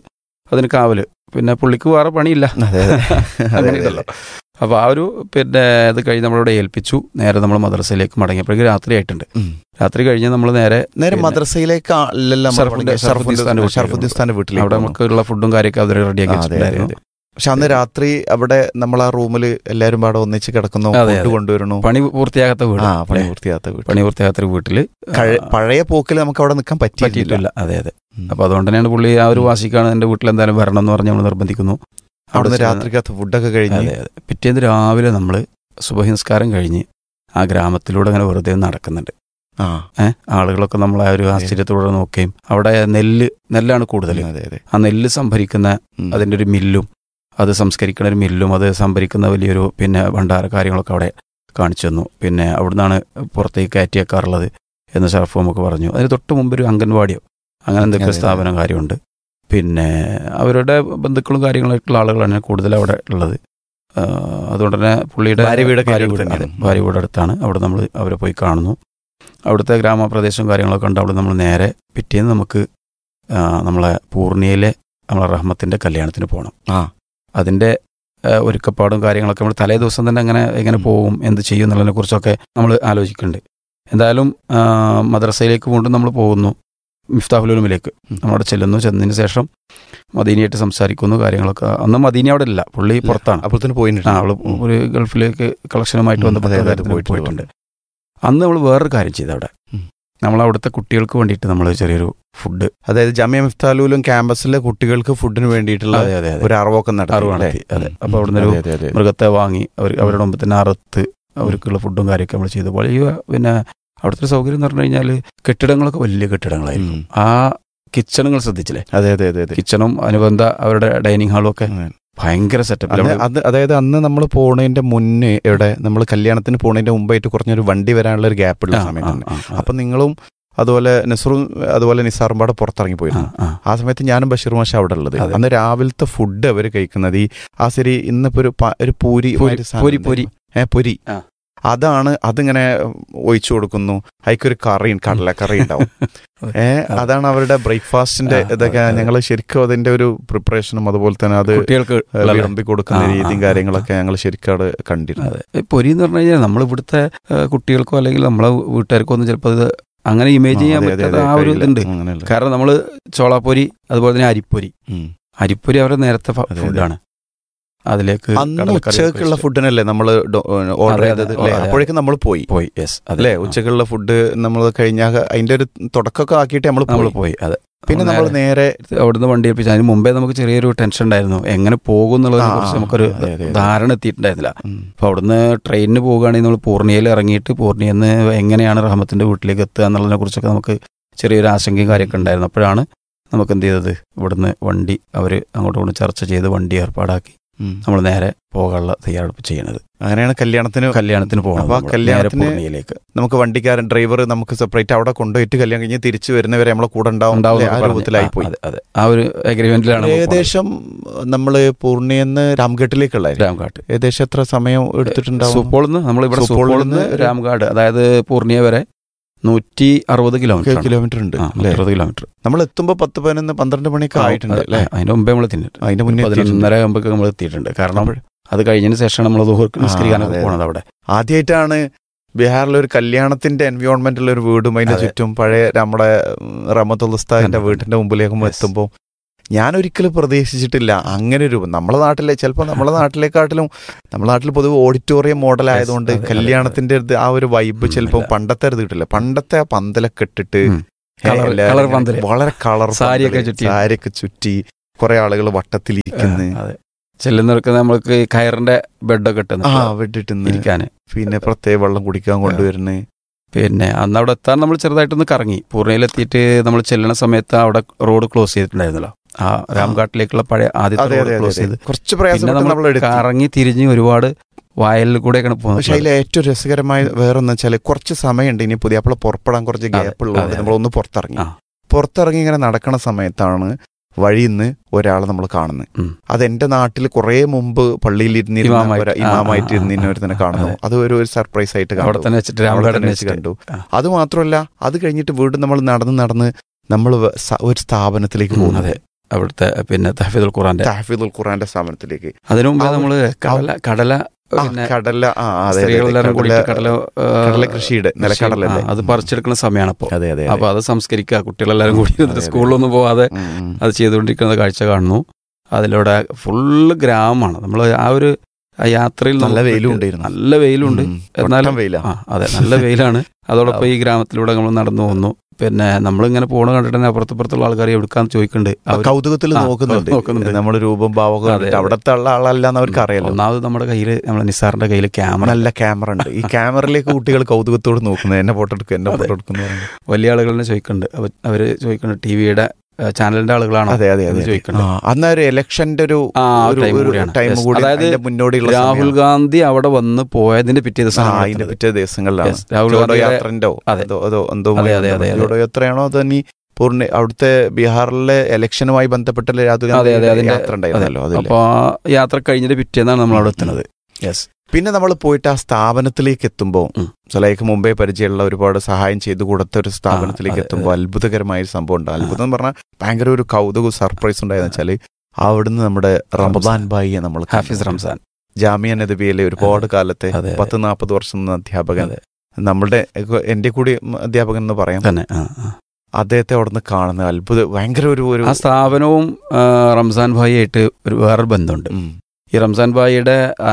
അതിന് കാവല് പിന്നെ പുള്ളിക്ക് വേറെ പണിയില്ല അതെ അതെ അങ്ങനെയുണ്ടല്ലോ അപ്പോൾ ആ ഒരു പിന്നെ ഇത് കഴിഞ്ഞ് നമ്മളിവിടെ ഏൽപ്പിച്ചു നേരെ നമ്മൾ മദ്രസയിലേക്ക് മടങ്ങിയപ്പോഴേക്കും രാത്രി ആയിട്ടുണ്ട് ഉം. രാത്രി കഴിഞ്ഞ് നമ്മൾ നേരെ നേരെ പിന്നെ മദ്രസയിലേക്ക് അല്ലല്ലോ നമ്മൾ ഷറഫുദ്ദീൻ- തുടങ്ങിയത്. ഷറഫുദ്ദീൻ ഷറഫുദ്ദീൻ ഷറഫുദ്ദീൻ വീട്ടിലേക്ക് അവിടെ വന്നു. നമുക്കുള്ള ഫുഡും കാര്യമൊക്കെ അവർ റെഡിയാക്കി ആ, അതെ, അതെ, വെച്ചിട്ടുണ്ടായിരുന്നു പക്ഷെ അന്ന് രാത്രി അവിടെ നമ്മൾ ആ റൂമിൽ എല്ലാരും പാടെ ഒന്നിച്ച് കിടക്കുന്നു അതെ, ഫുഡ് അതെ. കൊണ്ടുവരണു പണി പൂർത്തിയാകാത്ത വീട് ആ പണി അല്ലേ? പൂർത്തിയാത്ത വീട് പണി പൂർത്തിയാകാത്ത ഒരു വീട്ടില് കഴി- ആ, പഴയ പോക്കിൽ നമുക്ക് അവിടെ നിൽക്കാൻ പറ്റിയിട്ടില്ല പറ്റിയിട്ടില്ല അതെ അതെ ഉം. അപ്പൊ അതുകൊണ്ട് തന്നെയാണ് പുള്ളി ആ ഒരു വാശിക്കാണ് എന്റെ വീട്ടിൽ എന്തായാലും വരണം എന്ന് പറഞ്ഞ് നമ്മൾ നിർബന്ധിക്കുന്നു അവിടുന്ന് ചെന്ന് രാത്രിക്കകത്ത് ഫുഡൊക്കെ കഴിഞ്ഞ് അതെ അതെ പിറ്റേന്ന് രാവിലെ നമ്മൾ സുബഹി നിസ്കാരം കഴിഞ്ഞ് ആ ഗ്രാമത്തിലൂടെ അങ്ങനെ വെറുതെ നടക്കുന്നുണ്ട് ആ ഏഹ് ആളുകളൊക്കെ നമ്മളെ ആ ഒരു ആശ്ചര്യത്തോടെ നോക്കുകയും അവിടെ നെല്ല് നെല്ലാണ് കൂടുതൽ അതെ അതെ ആ നെല്ല് സംഭരിക്കുന്ന ഉം. അതിൻ്റെ ഒരു മില്ലും അത് സംസ്കരിക്കുന്ന ഒരു മില്ലും അത് സംഭരിക്കുന്ന വലിയൊരു പിന്നെ ഭണ്ഡാര കാര്യങ്ങളൊക്കെ അവിടെ കാണിച്ചു തന്നു പിന്നെ അവിടുന്നാണ് പുറത്തേക്ക് കയറ്റിയേക്കാറുള്ളത് എന്ന് ഷറഫ് നമുക്ക് പറഞ്ഞു അതിന് തൊട്ട് മുമ്പ് ഒരു അംഗൻവാടിയോ അങ്ങനെ എന്തൊക്കെ അതെ, അതെ. സ്ഥാപനം കാര്യമുണ്ട് പിന്നെ അവരുടെ ബന്ധുക്കളും കാര്യങ്ങളായിട്ടുള്ള ആളുകളാണ് കൂടുതൽ അവിടെ ഉള്ളത് ആ, അതുകൊണ്ട് തന്നെ പുള്ളിയുടെ ഭാര്യ വീടൊക്കെ ഭാര്യ അതിന്റെ വീട് അടുത്ത് അതെ, തന്നെയാണ്. ഭാര്യ വീട് അടുത്താണ് അവിടെ നമ്മൾ അവരെ പോയി കാണുന്നു അവിടുത്തെ ഗ്രാമപ്രദേശവും കാര്യങ്ങളൊക്കെ ഉണ്ട് അവിടെ നമ്മൾ നേരെ പിറ്റേന്ന് നമുക്ക് ആ, നമ്മളെ പൂർണിയയിലെ നമ്മളെ റഹ്മത്തിന്റെ കല്യാണത്തിന് പോകണം ആ. അതിന്റെ ആ, ഒരുക്കപ്പാടും കാര്യങ്ങളൊക്കെ നമ്മൾ തലേ ദിവസം തന്നെ അങ്ങനെ എങ്ങനെ ഉം. പോകും എന്ത് ചെയ്യും എന്നുള്ളതിനെ കുറിച്ചൊക്കെ നമ്മൾ ആലോചിക്കുന്നുണ്ട് എന്തായാലും ആ, മദ്രസയിലേക്ക് വീണ്ടും നമ്മൾ പോകുന്നു മിഫ്താഹുലുമിലേക്ക് ഉം. നമ്മളവിടെ ചെല്ലുന്നു ചെന്നതിന് ശേഷം മദീനയായിട്ട് സംസാരിക്കുന്നു കാര്യങ്ങളൊക്കെ അന്ന് മദീന അവിടെ ഇല്ല പുള്ളി പുറത്താണ് അപ്പോഴത്തേന് പോയിട്ടുണ്ട് ആ അവള് ഉം. ഒരു ഗൾഫിലേക്ക് കളക്ഷനുമായിട്ട് ഉം, ബന്ധപ്പെട്ട അതെ, അതെ, കാര്യത്തിന് പോയിട്ടുണ്ട്. പോയിട്ടുണ്ട് അന്ന് നമ്മൾ വേറൊരു കാര്യം ചെയ്തു അവിടെ ഉം. നമ്മൾ അവിടുത്തെ കുട്ടികൾക്ക് വേണ്ടിയിട്ട് നമ്മൾ ചെറിയൊരു ഫുഡ് അതായത് ജമിയ മിഫ്താലൂലും ക്യാമ്പസിലെ കുട്ടികൾക്ക് ഫുഡിന് വേണ്ടിയിട്ടുള്ള അതെ അതെ അതെ ഒരു അറിവൊക്കെ നടത്തി അറിവ് അല്ലേ? നടത്തി, അതെ. ഉം, അപ്പൊ ഉം, അവിടുന്ന് ഒരു അതെ, അതെ, അതെ. മൃഗത്തെ വാങ്ങി അവർ അവരുടെ മുമ്പ് തന്നെ അറുത്ത് അവർക്കുള്ള ഫുഡും കാര്യമൊക്കെ നമ്മൾ ചെയ്തു പോലെ ഈ പിന്നെ അവിടുത്തെ സൗകര്യം എന്ന് പറഞ്ഞു കഴിഞ്ഞാൽ കെട്ടിടങ്ങളൊക്കെ വലിയ കെട്ടിടങ്ങളായിരുന്നു ഉം. ആ കിച്ചണുകൾ ശ്രദ്ധിച്ചില്ലേ അതെ അതെ അതെ അതെ കിച്ചണും അനുബന്ധ അവരുടെ ഡൈനിങ് ഹാളും ഒക്കെ അതെ. ഭയങ്കര സെറ്റപ്പിൽ അന്ന് അത് അതായത് അന്ന് നമ്മൾ പോണതിന്റെ മുന്നേ ഇവിടെ നമ്മൾ കല്യാണത്തിന് പോണതിന്റെ മുമ്പായിട്ട് കുറഞ്ഞൊരു വണ്ടി വരാനുള്ള ഒരു ഗ്യാപ്പ് ഉള്ള സമയം തന്നെ അപ്പൊ നിങ്ങളും അതുപോലെ നസറും അതുപോലെ നിസാറും പാടെ പുറത്തിറങ്ങി പോയിരുന്നു ആ സമയത്ത് ഞാനും ബഷീർ മാഷ അവിടെ ഉള്ളത് അതെ. അന്ന് രാവിലത്തെ ഫുഡ് അവർ കഴിക്കുന്നത് ഈ ആ ശരി ഇന്നിപ്പോ ഒരു പ- ഒരു പൂരി പൂരി, മാതിരി സാധനം പൂരി, ഉണ്ട്. പൂരി. ഏ പൊരി ആ. അതാണ് അതിങ്ങനെ ഒഴിച്ചു കൊടുക്കുന്നു അതിക്കൊരു കറി കടലക്കറി ഉണ്ടാവും ഏ അതെ. അതാണ് അവരുടെ ബ്രേക്ക്ഫാസ്റ്റിന്റെ ആ, അതെ, ഇതൊക്കെ അതെ. ഞങ്ങൾ ശരിക്കും അതിന്റെ ഒരു പ്രിപ്പറേഷനും അതുപോലെ തന്നെ അത് കുട്ടികൾക്ക് ഏ, ഉള്ള- വിളമ്പി കൊടുക്കുന്ന ആ, ആ, രീതിയും ആ, കാര്യങ്ങളൊക്കെ ഞങ്ങൾ ശരിക്കും അവിടെ കണ്ടിരുന്നു അതെ ഈ പൊരി എന്ന് പറഞ്ഞു കഴിഞ്ഞാൽ നമ്മൾ ഇവിടുത്തെ ഏഹ്, കുട്ടികൾക്കോ അല്ലെങ്കിൽ നമ്മളെ വീട്ടുകാർക്കോ ഒന്നും ചിലപ്പോൾ ഇത് അങ്ങനെ ഇമേജ് ചെയ്യാൻ അതെ, അതെ, പറ്റാത്ത അതെ, ആ ഒരു കഴിയില്ല. ഇതുണ്ട് അങ്ങനെയല്ല. കാരണം നമ്മൾ ചോളാപ്പൊരി അതുപോലെ തന്നെ അരിപ്പൊരി ഉം. അരിപ്പൊരി അവരുടെ നേരത്തെ ഫ- അതെ, അതെ. ഫുഡാണ് അതിലേക്ക് അന്ന് കടലക്കറി ഉച്ചക്കുള്ള ഒക്കെ ഫുഡിനല്ലേ നമ്മൾ ഓർഡർ അതെ, ചെയ്തത് അതെ, അല്ലേ അതെ. അപ്പോഴേക്കും നമ്മൾ പോയി പോയി യെസ് അല്ലേ ഉച്ചക്കുള്ള ഫുഡ് നമ്മൾ കഴിഞ്ഞാൽ അതിന്റെ ഒരു തുടക്കമൊക്കെ ആക്കിയിട്ട് നമ്മൾ നമ്മൾ പോയി പോയി അതെ പിന്നെ നമ്മൾ നേരെ അവിടുന്ന് വണ്ടി ഏൽപ്പിച്ചു അതിന് മുമ്പേ നമുക്ക് ചെറിയൊരു ടെൻഷൻ ഉണ്ടായിരുന്നു എങ്ങനെ പോകും എന്നുള്ളതിനെ ആ, കുറിച്ച് ആ, നമുക്കൊരു അതെ, അതെ, അതെ. ധാരണ എത്തിയിട്ടുണ്ടായിരുന്നില്ല ഉം. അപ്പോൾ അവിടുന്ന് ട്രെയിനിന് പോവുകയാണെങ്കിൽ നമ്മൾ പൂർണിയയിൽ ഇറങ്ങിയിട്ട് പൂർണിയിൽ നിന്ന് എങ്ങനെയാണ് റഹമത്തിന്റെ വീട്ടിലേക്ക് എത്തുക എന്നുള്ളതിനെ കുറിച്ചൊക്കെ നമുക്ക് ചെറിയൊരു ആശങ്കയും കാര്യമൊക്കെ ഉണ്ടായിരുന്നു അപ്പോഴാണ് നമുക്ക് എന്ത് ചെയ്തത് ഇവിടുന്ന് വണ്ടി അവർ അങ്ങോട്ടും ഇങ്ങോട്ടും ചർച്ച ചെയ്ത് വണ്ടി ഏർപ്പാടാക്കി ഉം. നമ്മൾ നേരെ പോകാനുള്ള തയ്യാറെടുപ്പ് ചെയ്യണത് അങ്ങനെയാണ് കല്യാണത്തിന് കല്യാണത്തിന് പോകണം അപ്പൊ ആ നമ്മള്. കല്യാണത്തിന് നേരെ പൂർണിയയിലേക്ക് നമുക്ക് വണ്ടിക്കാരൻ ഡ്രൈവർ നമുക്ക് സെപ്പറേറ്റ് അവിടെ കൊണ്ടുപോയിട്ട് കല്യാണം കഴിഞ്ഞ് തിരിച്ചു വരുന്നവരെ നമ്മളെ കൂടെ ഉണ്ടാവും ഉണ്ടാവും അല്ലേ? ആ എന്നൊക്കെ പറഞ്ഞ്. രൂപത്തിലായി ആ, പോയി അതെ, അതെ ആ ഒരു അഗ്രിമെന്റിലാണ് നമ്മൾ പോണത്. ഏകദേശം നമ്മള് പൂർണിയെന്ന് രാംഘട്ടിലേക്കുള്ള രാംഘാട്ട് ഏകദേശം എത്ര സമയം എടുത്തിട്ടുണ്ടാവും സൂപ്പോളിൽ നിന്ന് നമ്മൾ ഇവിടെ സൂപ്പോളിൽ സൂപ്പോളിൽ നിന്ന് നിന്ന് രാംഘാട് അതായത് പൂർണിയ വരെ നൂറ്റി അറുപത് കിലോമീറ്റർ കിലോമീറ്റർ ഉണ്ട് അല്ലേ അറുപത് കിലോമീറ്റർ നമ്മൾ എത്തുമ്പോ പത്ത് പതിനൊന്ന് പന്ത്രണ്ട് മണിയൊക്കെ ആയിട്ടുണ്ട് അല്ലേ അതിന്റെ മുമ്പേ നമ്മൾ തിന്നിട്ട് അതിന്റെ മുന്നേ എത്തിയിട്ടുണ്ട്. പതിനൊന്നര ആകുമ്പോൾ നമ്മൾ എത്തിയിട്ടുണ്ട് കാരണം അത് കഴിഞ്ഞതിന് ശേഷമാണ് നമ്മൾ ദുഹർക്ക് ആ, നിസ്കരിക്കാനൊക്കെ അതെ, പോണത് അവിടെ ആദ്യമായിട്ടാണ് ബീഹാറിലെ ഒരു കല്യാണത്തിന്റെ എൻവയോൺമെന്റിൽ ഒരു വീടും അതിന്റെ അതെ. ചുറ്റും പഴയ നമ്മുടെ റമത്തുൽസ്താദിന്റെ അതെ. വീട്ടിന്റെ മുമ്പിലേക്ക് Yes. എത്തുമ്പോൾ ഞാൻ ഒരിക്കലും പ്രതീക്ഷിച്ചിട്ടില്ല അങ്ങനെ ഒരു നമ്മളെ നാട്ടിലെ ചിലപ്പോൾ നമ്മളെ നാട്ടിലെക്കാട്ടിലും നമ്മളെ നാട്ടിൽ പൊതുവെ ഓഡിറ്റോറിയം മോഡൽ ആയതുകൊണ്ട് അതെ, അതെ, കല്യാണത്തിന്റെ ഒരു ആ ഒരു വൈബ് ഉം, ചിലപ്പോൾ ഇല്ല. പണ്ടത്തെ ഒരു ഇത് കിട്ടില്ല പണ്ടത്തെ ആ പന്തലൊക്കെ ഇട്ടിട്ട് ഉം. ഏ, Colour- എല്ലാവരും colour ഇങ്ങനെ പന്തല്. വളരെ കളർ സാരിയൊക്കെ ചുറ്റി. സാരിയൊക്കെ ചുറ്റി കുറെ ആളുകൾ വട്ടത്തിലിരിക്കുന്നു അതെ ചെല്ലുന്നവർക്ക് നമ്മൾക്ക് ഈ കയറിന്റെ ബെഡൊക്കെ ആ ഇട്ടുന്നു വിട്ടിട്ടുന്ന് ഇരിക്കാന് പിന്നെ പ്രത്യേക വെള്ളം കുടിക്കാൻ കൊണ്ടുവരുന്നേ പിന്നെ അന്ന് അവിടെ എത്താൻ നമ്മൾ ചെറുതായിട്ടൊന്ന് കറങ്ങി പൂർണ്ണയിലെത്തിയിട്ട് നമ്മൾ ചെല്ലണ സമയത്ത് അവിടെ റോഡ് ക്ലോസ് ചെയ്തിട്ടുണ്ടായിരുന്നല്ലോ ആ രാംഘാട്ടിലേക്കുള്ള പഴയ ആദ്യത്തെ അതെ റോഡ് അതെ ക്ലോസ് അതെ ചെയ്ത് കുറച്ച് പിന്നെ പ്രയാസപ്പെട്ട് നമ്മൾ നമ്മൾ എടുത്തു കറങ്ങി തിരിഞ്ഞ് ഒരുപാട് വയലിൽ കൂടെയൊക്കെയാണ് പക്ഷെ പോകുന്നത് അതിൽ ഏറ്റവും രസകരമായ വേറൊന്ന് വെച്ചാൽ കുറച്ച് സമയമുണ്ട് ഇനി പുതിയ അപ്പോൾ പുറപ്പെടാൻ കുറച്ച് അതെ, ഗ്യാപ്പ് ഉള്ളതുകൊണ്ട് അതെ, നമ്മളൊന്ന് പുറത്തിറങ്ങി ആ. പുറത്തിറങ്ങി ഇങ്ങനെ നടക്കണ സമയത്താണ് വഴിയിൽ നിന്ന് ഒരാളെ നമ്മൾ കാണുന്നത് ഉം. അത് എന്റെ നാട്ടിൽ കുറെ മുമ്പ് പള്ളിയിൽ ഇരുന്നിരുന്ന ഇമാമായിട്ട്. ഒരു ഇമാമായിട്ട് ആ, ആ, ഇരുന്നിരുന്ന ആ, ഒരുത്തനെ ആ, കാണുന്നു അതെ. അത് ഒരു ഒരു സർപ്രൈസ് ആയിട്ട് അവിടെ കണ്ടു തന്നെ വെച്ചിട്ട് അവിടെ രാംഘാട്ടിൽ തന്നെ വെച്ചിട്ട് കണ്ടു ആ. അത് മാത്രമല്ല അത് കഴിഞ്ഞിട്ട് വീണ്ടും നമ്മൾ നടന്ന് നടന്ന് നമ്മൾ ഒരു സ്ഥാപനത്തിലേക്ക് ഉം, പോകുന്നു അതെ അവിടുത്തെ പിന്നെ തഹഫീദുൽ ഖുറാന്റെ തഹഫീദുൽ ഖുറാന്റെ സ്ഥാപനത്തിലേക്ക് അതിനു മുമ്പേ അവ- നമ്മള് കടല കടല ആ, പിന്നെ കടല ആ അതെ, അതെ, അതെ സ്ത്രീകളെല്ലാരും കടല- കൂടിയിട്ട് കടല ആ, കടല കൃഷിയുടെ നിലക്കടലല്ലേ ആ, അത് പറിച്ചെടുക്കുന്ന സമയമാണ് അപ്പോൾ അതെ അതെ അപ്പൊ അത് സംസ്കരിക്കുക കുട്ടികളെല്ലാരും കൂടി അതെ, അതെ. സ്കൂളിലൊന്നും പോവാതെ ഉം, ഉം. അത് ചെയ്തുകൊണ്ടിരിക്കുന്ന കാഴ്ച കാണുന്നു അതിലൂടെ ഫുള്ള് ഗ്രാമമാണ് നമ്മൾ ആ ഒരു ആ യാത്രയിൽ നല്ല നമുക്ക് വെയിലും ഉണ്ടായിരുന്നു. നല്ല വെയിലുണ്ട് ഉം, എന്നാലും പൊട്ടൻ വെയിലാ. ആ അതെ നല്ല വെയിലാണ് അതോടൊപ്പം ഈ ഗ്രാമത്തിലൂടെ നമ്മൾ നടന്നു പോകുന്നു പിന്നെ നമ്മളിങ്ങനെ പോണ കണ്ടിട്ട് തന്നെ അപ്പുറത്തപ്പുറത്തുള്ള ആൾക്കാർ എവിടുക്കാന്ന് ചോദിക്കുന്നുണ്ട് അവര് കൗതുകത്തിൽ ആ, നോക്കുന്നുണ്ട് നോക്കുന്നുണ്ട്. നമ്മുടെ രൂപം ഭാവമൊക്കെ അതെ, കണ്ടിട്ട് അതെ. അവിടത്തെ ഉള്ള ആളല്ലാന്ന് അവർക്ക് അറിയാലോ ഒന്നാമത് നമ്മുടെ കയ്യിൽ നമ്മളെ നിസാറിന്റെ കയ്യിൽ ക്യാമറ നല്ല ക്യാമറ ഉണ്ട് ഈ ക്യാമറയിലേക്ക് കുട്ടികൾ കൗതുകത്തോട് നോക്കുന്നത് എന്നെ ഫോട്ടോ എടുക്കും എന്നെ അതെ. ഫോട്ടോ എടുക്കുന്നു വലിയ ആളുകൾ തന്നെ ചോദിക്കുന്നുണ്ട് അവ- അവര് ചോദിക്കുന്നുണ്ട് ടി വിയുടെ ചാനലിന്റെ ആളുകളാണോ അതെ അതെ എന്ന് അതെ ചോദിക്കുന്നുണ്ട് അന്ന് ഒരു ഇലക്ഷന്റെ ഒരു ആ ഒരു- ടൈം ഒരു കൂടിയാണ് ടൈം Yes. കൂടി അതായത് അതിന്റെ മുന്നോടിയുള്ള രാഹുൽ സമയമാണ്. ഗാന്ധി അവിടെ വന്ന് പോയതിന്റെ പിറ്റേ ആ, ദിവസം അതിന്റെ പിറ്റേ ദിവസങ്ങളിലാണ് Yes. രാഹുൽ ജോഡോ ഗാന്ധിയുടെ- യാത്രന്റെ അതെ. അതോ അതോ എന്തോ അതെ, അതെ, അതെ, അതെ. ജോഡോ യാത്രയാണോ അതോ നീ പൂർണ്ണ അവിടുത്തെ ബീഹാറിലെ ഇലക്ഷനുമായി ബന്ധപ്പെട്ട രാഹുൽ അതെ അതെ ഗാന്ധിയുടെ അതിന്റെ യാത്ര ഉണ്ടായിരുന്നല്ലോ അതിൽ അപ്പൊ ആ യാത്ര കഴിഞ്ഞിട്ട് പിറ്റേന്നാണ് നമ്മൾ അവിടെ എത്തുന്നത് യെസ് പിന്നെ നമ്മൾ പോയിട്ട് ആ സ്ഥാപനത്തിലേക്ക് എത്തുമ്പോൾ ഉം. സുലൈഖ് മുമ്പേ പരിചയമുള്ള ഒരുപാട് സഹായം ചെയ്തു കൊടുത്ത ഒരു സ്ഥാപനത്തിലേക്ക് അതെ, എത്തുമ്പോൾ അത്ഭുതകരമായ ഒരു സംഭവം ഉണ്ട് അത്ഭുതം എന്ന് പറഞ്ഞാൽ ഭയങ്കര ഒരു കൗതുകവും സർപ്രൈസ് ഉണ്ടായെന്ന് വെച്ചാല് അവിടുന്ന് നമ്മുടെ റമദാൻ ബായിയെ നമ്മൾ ഹാഫിസ് റംസാൻ ജാമിയ നദബിയിലെ ഒരുപാട് കാലത്തെ അതെ, അതെ. പത്ത് നാൽപ്പത് വർഷം നിന്ന അധ്യാപകൻ അതെ. നമ്മളുടെ എന്റെ കൂടി അധ്യാപകൻ എന്ന് പറയാം തന്നെ ആ, ആ. അദ്ദേഹത്തെ അവിടുന്ന് കാണുന്ന അത്ഭുത ഭയങ്കര ഒരു ഒരു ആ സ്ഥാപനവും ആ, റംസാൻ ഭായി ആയിട്ട് ഒരു വേറൊരു ബന്ധമുണ്ട് ഉം. ഈ റംസാൻ ഭായിയുടെ ആ,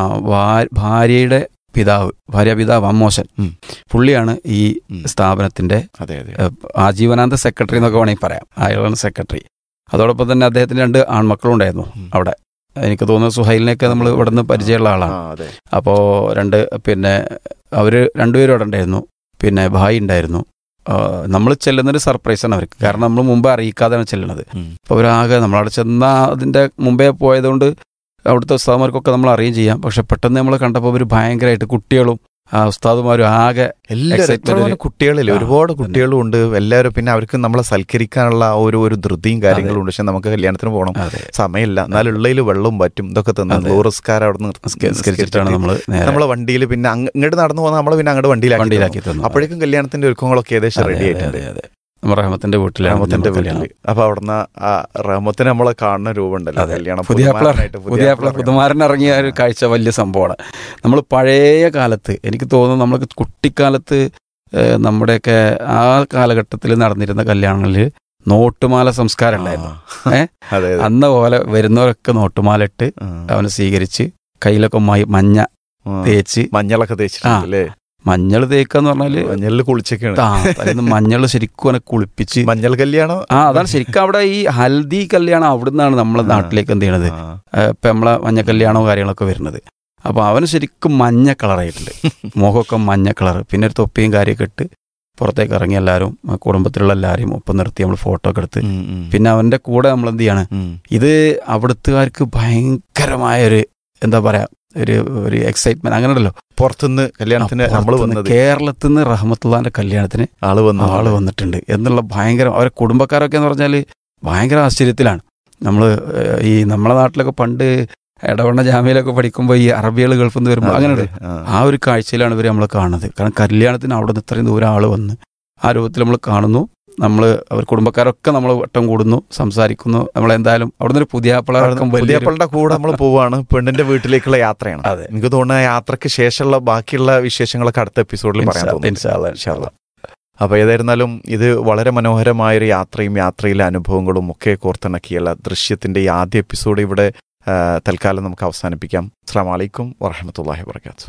ഭാ- ഭാര്യയുടെ പിതാവ് ഭാര്യ പിതാവ് അമ്മോശൻ ഉം. പുള്ളിയാണ് ഈ ഉം. സ്ഥാപനത്തിന്റെ അതെ അതെ ഏഹ്, ആജീവനാന്ത സെക്രട്ടറി എന്നൊക്കെ വേണമെങ്കിൽ പറയാം അയാളാണ് സെക്രട്ടറി അതോടൊപ്പം തന്നെ അദ്ദേഹത്തിന് രണ്ട് ആൺമക്കളും ഉണ്ടായിരുന്നു ഉം. അവിടെ എനിക്ക് തോന്നുന്നു സുഹൈലിനെയൊക്കെ നമ്മൾ ഇവിടെ നിന്ന് പരിചയമുള്ള ആ, ആളാണ് അതെ അപ്പോൾ രണ്ട് പിന്നെ അവർ രണ്ടുപേരും അവിടെ ഉണ്ടായിരുന്നു പിന്നെ ഭായി ഉണ്ടായിരുന്നു നമ്മൾ ചെല്ലുന്നൊരു സർപ്രൈസാണ് അവർക്ക് കാരണം നമ്മൾ മുമ്പ് അറിയിക്കാതെയാണ് ചെല്ലുന്നത് ഉം. അപ്പോൾ അവരാകെ നമ്മളവിടെ ചെന്ന അതിൻ്റെ മുമ്പേ പോയതുകൊണ്ട് അവിടുത്തെ ഉസ്താദ്മാർക്കൊക്കെ നമ്മൾ അറിയുകയും ചെയ്യാം പക്ഷെ പെട്ടെന്ന് നമ്മൾ കണ്ടപ്പോൾ അവർ ഭയങ്കരമായിട്ട് കുട്ടികളും ആ ഉസ്താദുമാരും ആകെ എല്ലാവരും Excitement എത്ര ഒരു- കുട്ടികളില്ല ആ, ഒരുപാട് തന്നെ. കുട്ടികളും ഉണ്ട് എല്ലാവരും പിന്നെ അവർക്ക് നമ്മളെ സൽക്കരിക്കാനുള്ള ആ ഒരു ഒരു ധൃതിയും കാര്യങ്ങളും ഉണ്ട് പക്ഷെ നമുക്ക് കല്യാണത്തിന് പോകണം അതെ സമയമില്ല എന്നാലും ഉള്ളതിൽ വെള്ളവും പറ്റും ഇതൊക്കെ തന്നെ അതെ. ലോറിസ്കാർ അവിടെ നിസ്കരിച്ചിട്ടാണ് നമ്മൾ നേരെ നമ്മളെ വണ്ടിയിൽ പിന്നെ അങ്ങ് ഇങ്ങോട്ട് നടന്നു പോകുന്ന നമ്മളെ പിന്നെ അങ്ങോട്ട് വണ്ടിയിലാക്കി വണ്ടിയിലാക്കി തന്നു. തന്നു അപ്പോഴേക്കും കല്യാണത്തിന്റെ ഒരുക്കങ്ങളൊക്കെ ഏകദേശം അതെ, റെഡി അതെ, ആയിട്ടുണ്ട് അതെ, അതെ. നമ്മുടെ റഹ്മത്തിന്റെ വീട്ടിലാണ് റഹ്മത്തിന്റെ നമ്മുടെ കല്യാണം. വീട്ടില് അപ്പൊ അവിടുന്ന് ആ റഹ്മത്തിന് നമ്മളെ കാണുന്ന രൂപമുണ്ടല്ലോ അതെ. കല്യാണം പുതിയ പുതുമാരനായിട്ട് പുതിയ പുതിയ ആപ്പിള പുതുമാരൻ ഇറങ്ങിയ ഒരു കാഴ്ച വലിയ സംഭവമാണ് നമ്മൾ പഴയ കാലത്ത് എനിക്ക് തോന്നുന്നു നമ്മൾ കുട്ടിക്കാലത്ത് ഏഹ്, നമ്മുടെയൊക്കെ ആ കാലഘട്ടത്തിൽ നടന്നിരുന്ന കല്യാണങ്ങളിൽ നോട്ടുമാല സംസ്കാരം ഉണ്ടായിരുന്നു ആ. ഏ? അതെ അതെ അന്ന പോലെ വരുന്നവരൊക്കെ നോട്ടുമാല ഇട്ട് ആ. അവനെ സ്വീകരിച്ച് കയ്യിലൊക്കെ മൈ- മഞ്ഞ ആ. തേച്ച് മഞ്ഞളൊക്കെ തേച്ചിട്ടുണ്ട് അല്ലേ മഞ്ഞൾ തേക്കാന്ന് പറഞ്ഞാല് മഞ്ഞളിൽ കുളിച്ചൊക്കെയാണ് ആ, തലേന്ന് മഞ്ഞൾ ശരിക്കും അവനെ കുളിപ്പിച്ച് മഞ്ഞൾ കല്യാണം ആ അതാണ് ശരിക്കും അവിടെ ഈ ഹൽദി കല്യാണം അവിടുന്നാണ് നമ്മളെ ആ. നാട്ടിലേക്ക് എന്ത് ചെയ്യണത് ആ. ഏഹ് ഇപ്പം നമ്മളെ മഞ്ഞ കല്യാണവും കാര്യങ്ങളൊക്കെ വരുന്നത് അപ്പോൾ അവന് ശരിക്കും മഞ്ഞ കളറായിട്ടുണ്ട് മുഖമൊക്കെ മഞ്ഞ കളർ പിന്നെ ഒരു തൊപ്പിയും കാര്യമൊക്കെ ഇട്ട് പുറത്തേക്ക് ഇറങ്ങി എല്ലാവരും ആ കുടുംബത്തിലുള്ള എല്ലാവരെയും ഒപ്പം നിർത്തി നമ്മൾ ഫോട്ടോ ഒക്കെ എടുത്ത് ഉം, ഉം. പിന്നെ അവൻ്റെ കൂടെ നമ്മൾ എന്ത് ചെയ്യാണ് ഉം. ഇത് അവിടുത്തുകാർക്ക് ഭയങ്കരമായ ഒരു എന്താ പറയാ ഒരു ഒരു എക്സൈറ്റ്മെന്റ് അങ്ങനെ ഉണ്ടല്ലോ പുറത്തുനിന്ന് കല്യാണത്തിന് നമ്മൾ വന്നത് കേരളത്തിൽ നിന്ന് റഹ്മത്തുള്ളാന്റെ കല്യാണത്തിന് ആള് വന്നു ആള് വന്നിട്ടുണ്ട് എന്നുള്ള ഭയങ്കര അവരെ കുടുംബക്കാരൊക്കെ എന്ന് പറഞ്ഞാൽ ഭയങ്കര ആശ്ചര്യത്തിലാണ് നമ്മൾ ഈ നമ്മളെ നാട്ടിലൊക്കെ പണ്ട് ഇടവണ്ണ ജാമ്യയിലൊക്കെ പഠിക്കുമ്പോൾ ഈ അറബികൾ ഗൾഫിൽ നിന്ന് വരുമ്പോൾ അങ്ങനെ ഉണ്ട്. ആ. ആ ഒരു കാഴ്ചയിലാണ് ഇവർ നമ്മൾ കാണുന്നത് കാരണം കല്യാണത്തിന് അവിടെ നിന്ന് ഇത്രയും ദൂരം ആൾ വന്ന് ആ രൂപത്തിൽ നമ്മൾ കാണുന്നു നമ്മൾ അവർ കുടുംബക്കാരൊക്കെ നമ്മൾ വട്ടം കൂടുന്നു സംസാരിക്കുന്നു നമ്മൾ എന്തായാലും അവിടെ നിന്ന് ഒരു പുതിയ പിള്ളേർക്കും വലിയ പുതിയപ്പളുടെ കൂടെ നമ്മൾ പോവാണ് പെണ്ണിന്റെ വീട്ടിലേക്കുള്ള യാത്രയാണ് അതെ. എനിക്ക് തോന്നുന്ന ആ യാത്രക്ക് ശേഷമുള്ള ബാക്കിയുള്ള വിശേഷങ്ങളൊക്കെ അടുത്ത എപ്പിസോഡിൽ പറയാൻ തോന്നുന്നു ഇൻഷാല്ലാ. അപ്പൊ ഏതായിരുന്നാലും ഇത് വളരെ മനോഹരമായ ഒരു യാത്രയും യാത്രയിലെ അനുഭവങ്ങളും ഒക്കെ കോർത്തിണക്കിയുള്ള ദൃശ്യത്തിന്റെ ഈ ആദ്യ എപ്പിസോഡ് ഇവിടെ ആ, തൽക്കാലം നമുക്ക് അവസാനിപ്പിക്കാം അസ്സാം വലൈക്കും വറഹമത്തല്ലാഹി വർക്കാത്തു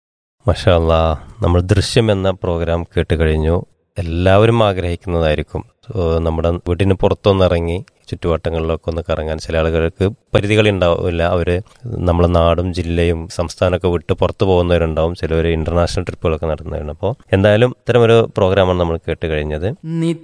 മഷാല്ലാ നമ്മൾ ദൃശ്യം എന്ന പ്രോഗ്രാം കേട്ട് കഴിഞ്ഞു എല്ലാവരും ആഗ്രഹിക്കുന്നതായിരിക്കും സോ, നമ്മുടെ വീട്ടിന് പുറത്തൊന്നിറങ്ങി ചുറ്റുവട്ടങ്ങളിലൊക്കെ ഒന്ന് കറങ്ങാൻ ചില ആളുകൾക്ക് പരിധികൾ ഉണ്ടാവില്ല അവർ നമ്മളെ നാടും ജില്ലയും സംസ്ഥാനമൊക്കെ വിട്ട് പുറത്ത് പോകുന്നവരുണ്ടാവും ചിലവർ ഇന്റർനാഷണൽ ട്രിപ്പുകളൊക്കെ നടത്തുന്നവരുണ്ട് അപ്പോൾ എന്തായാലും ഇത്തരമൊരു പ്രോഗ്രാമാണ് നമ്മൾ കേട്ട് കഴിഞ്ഞത്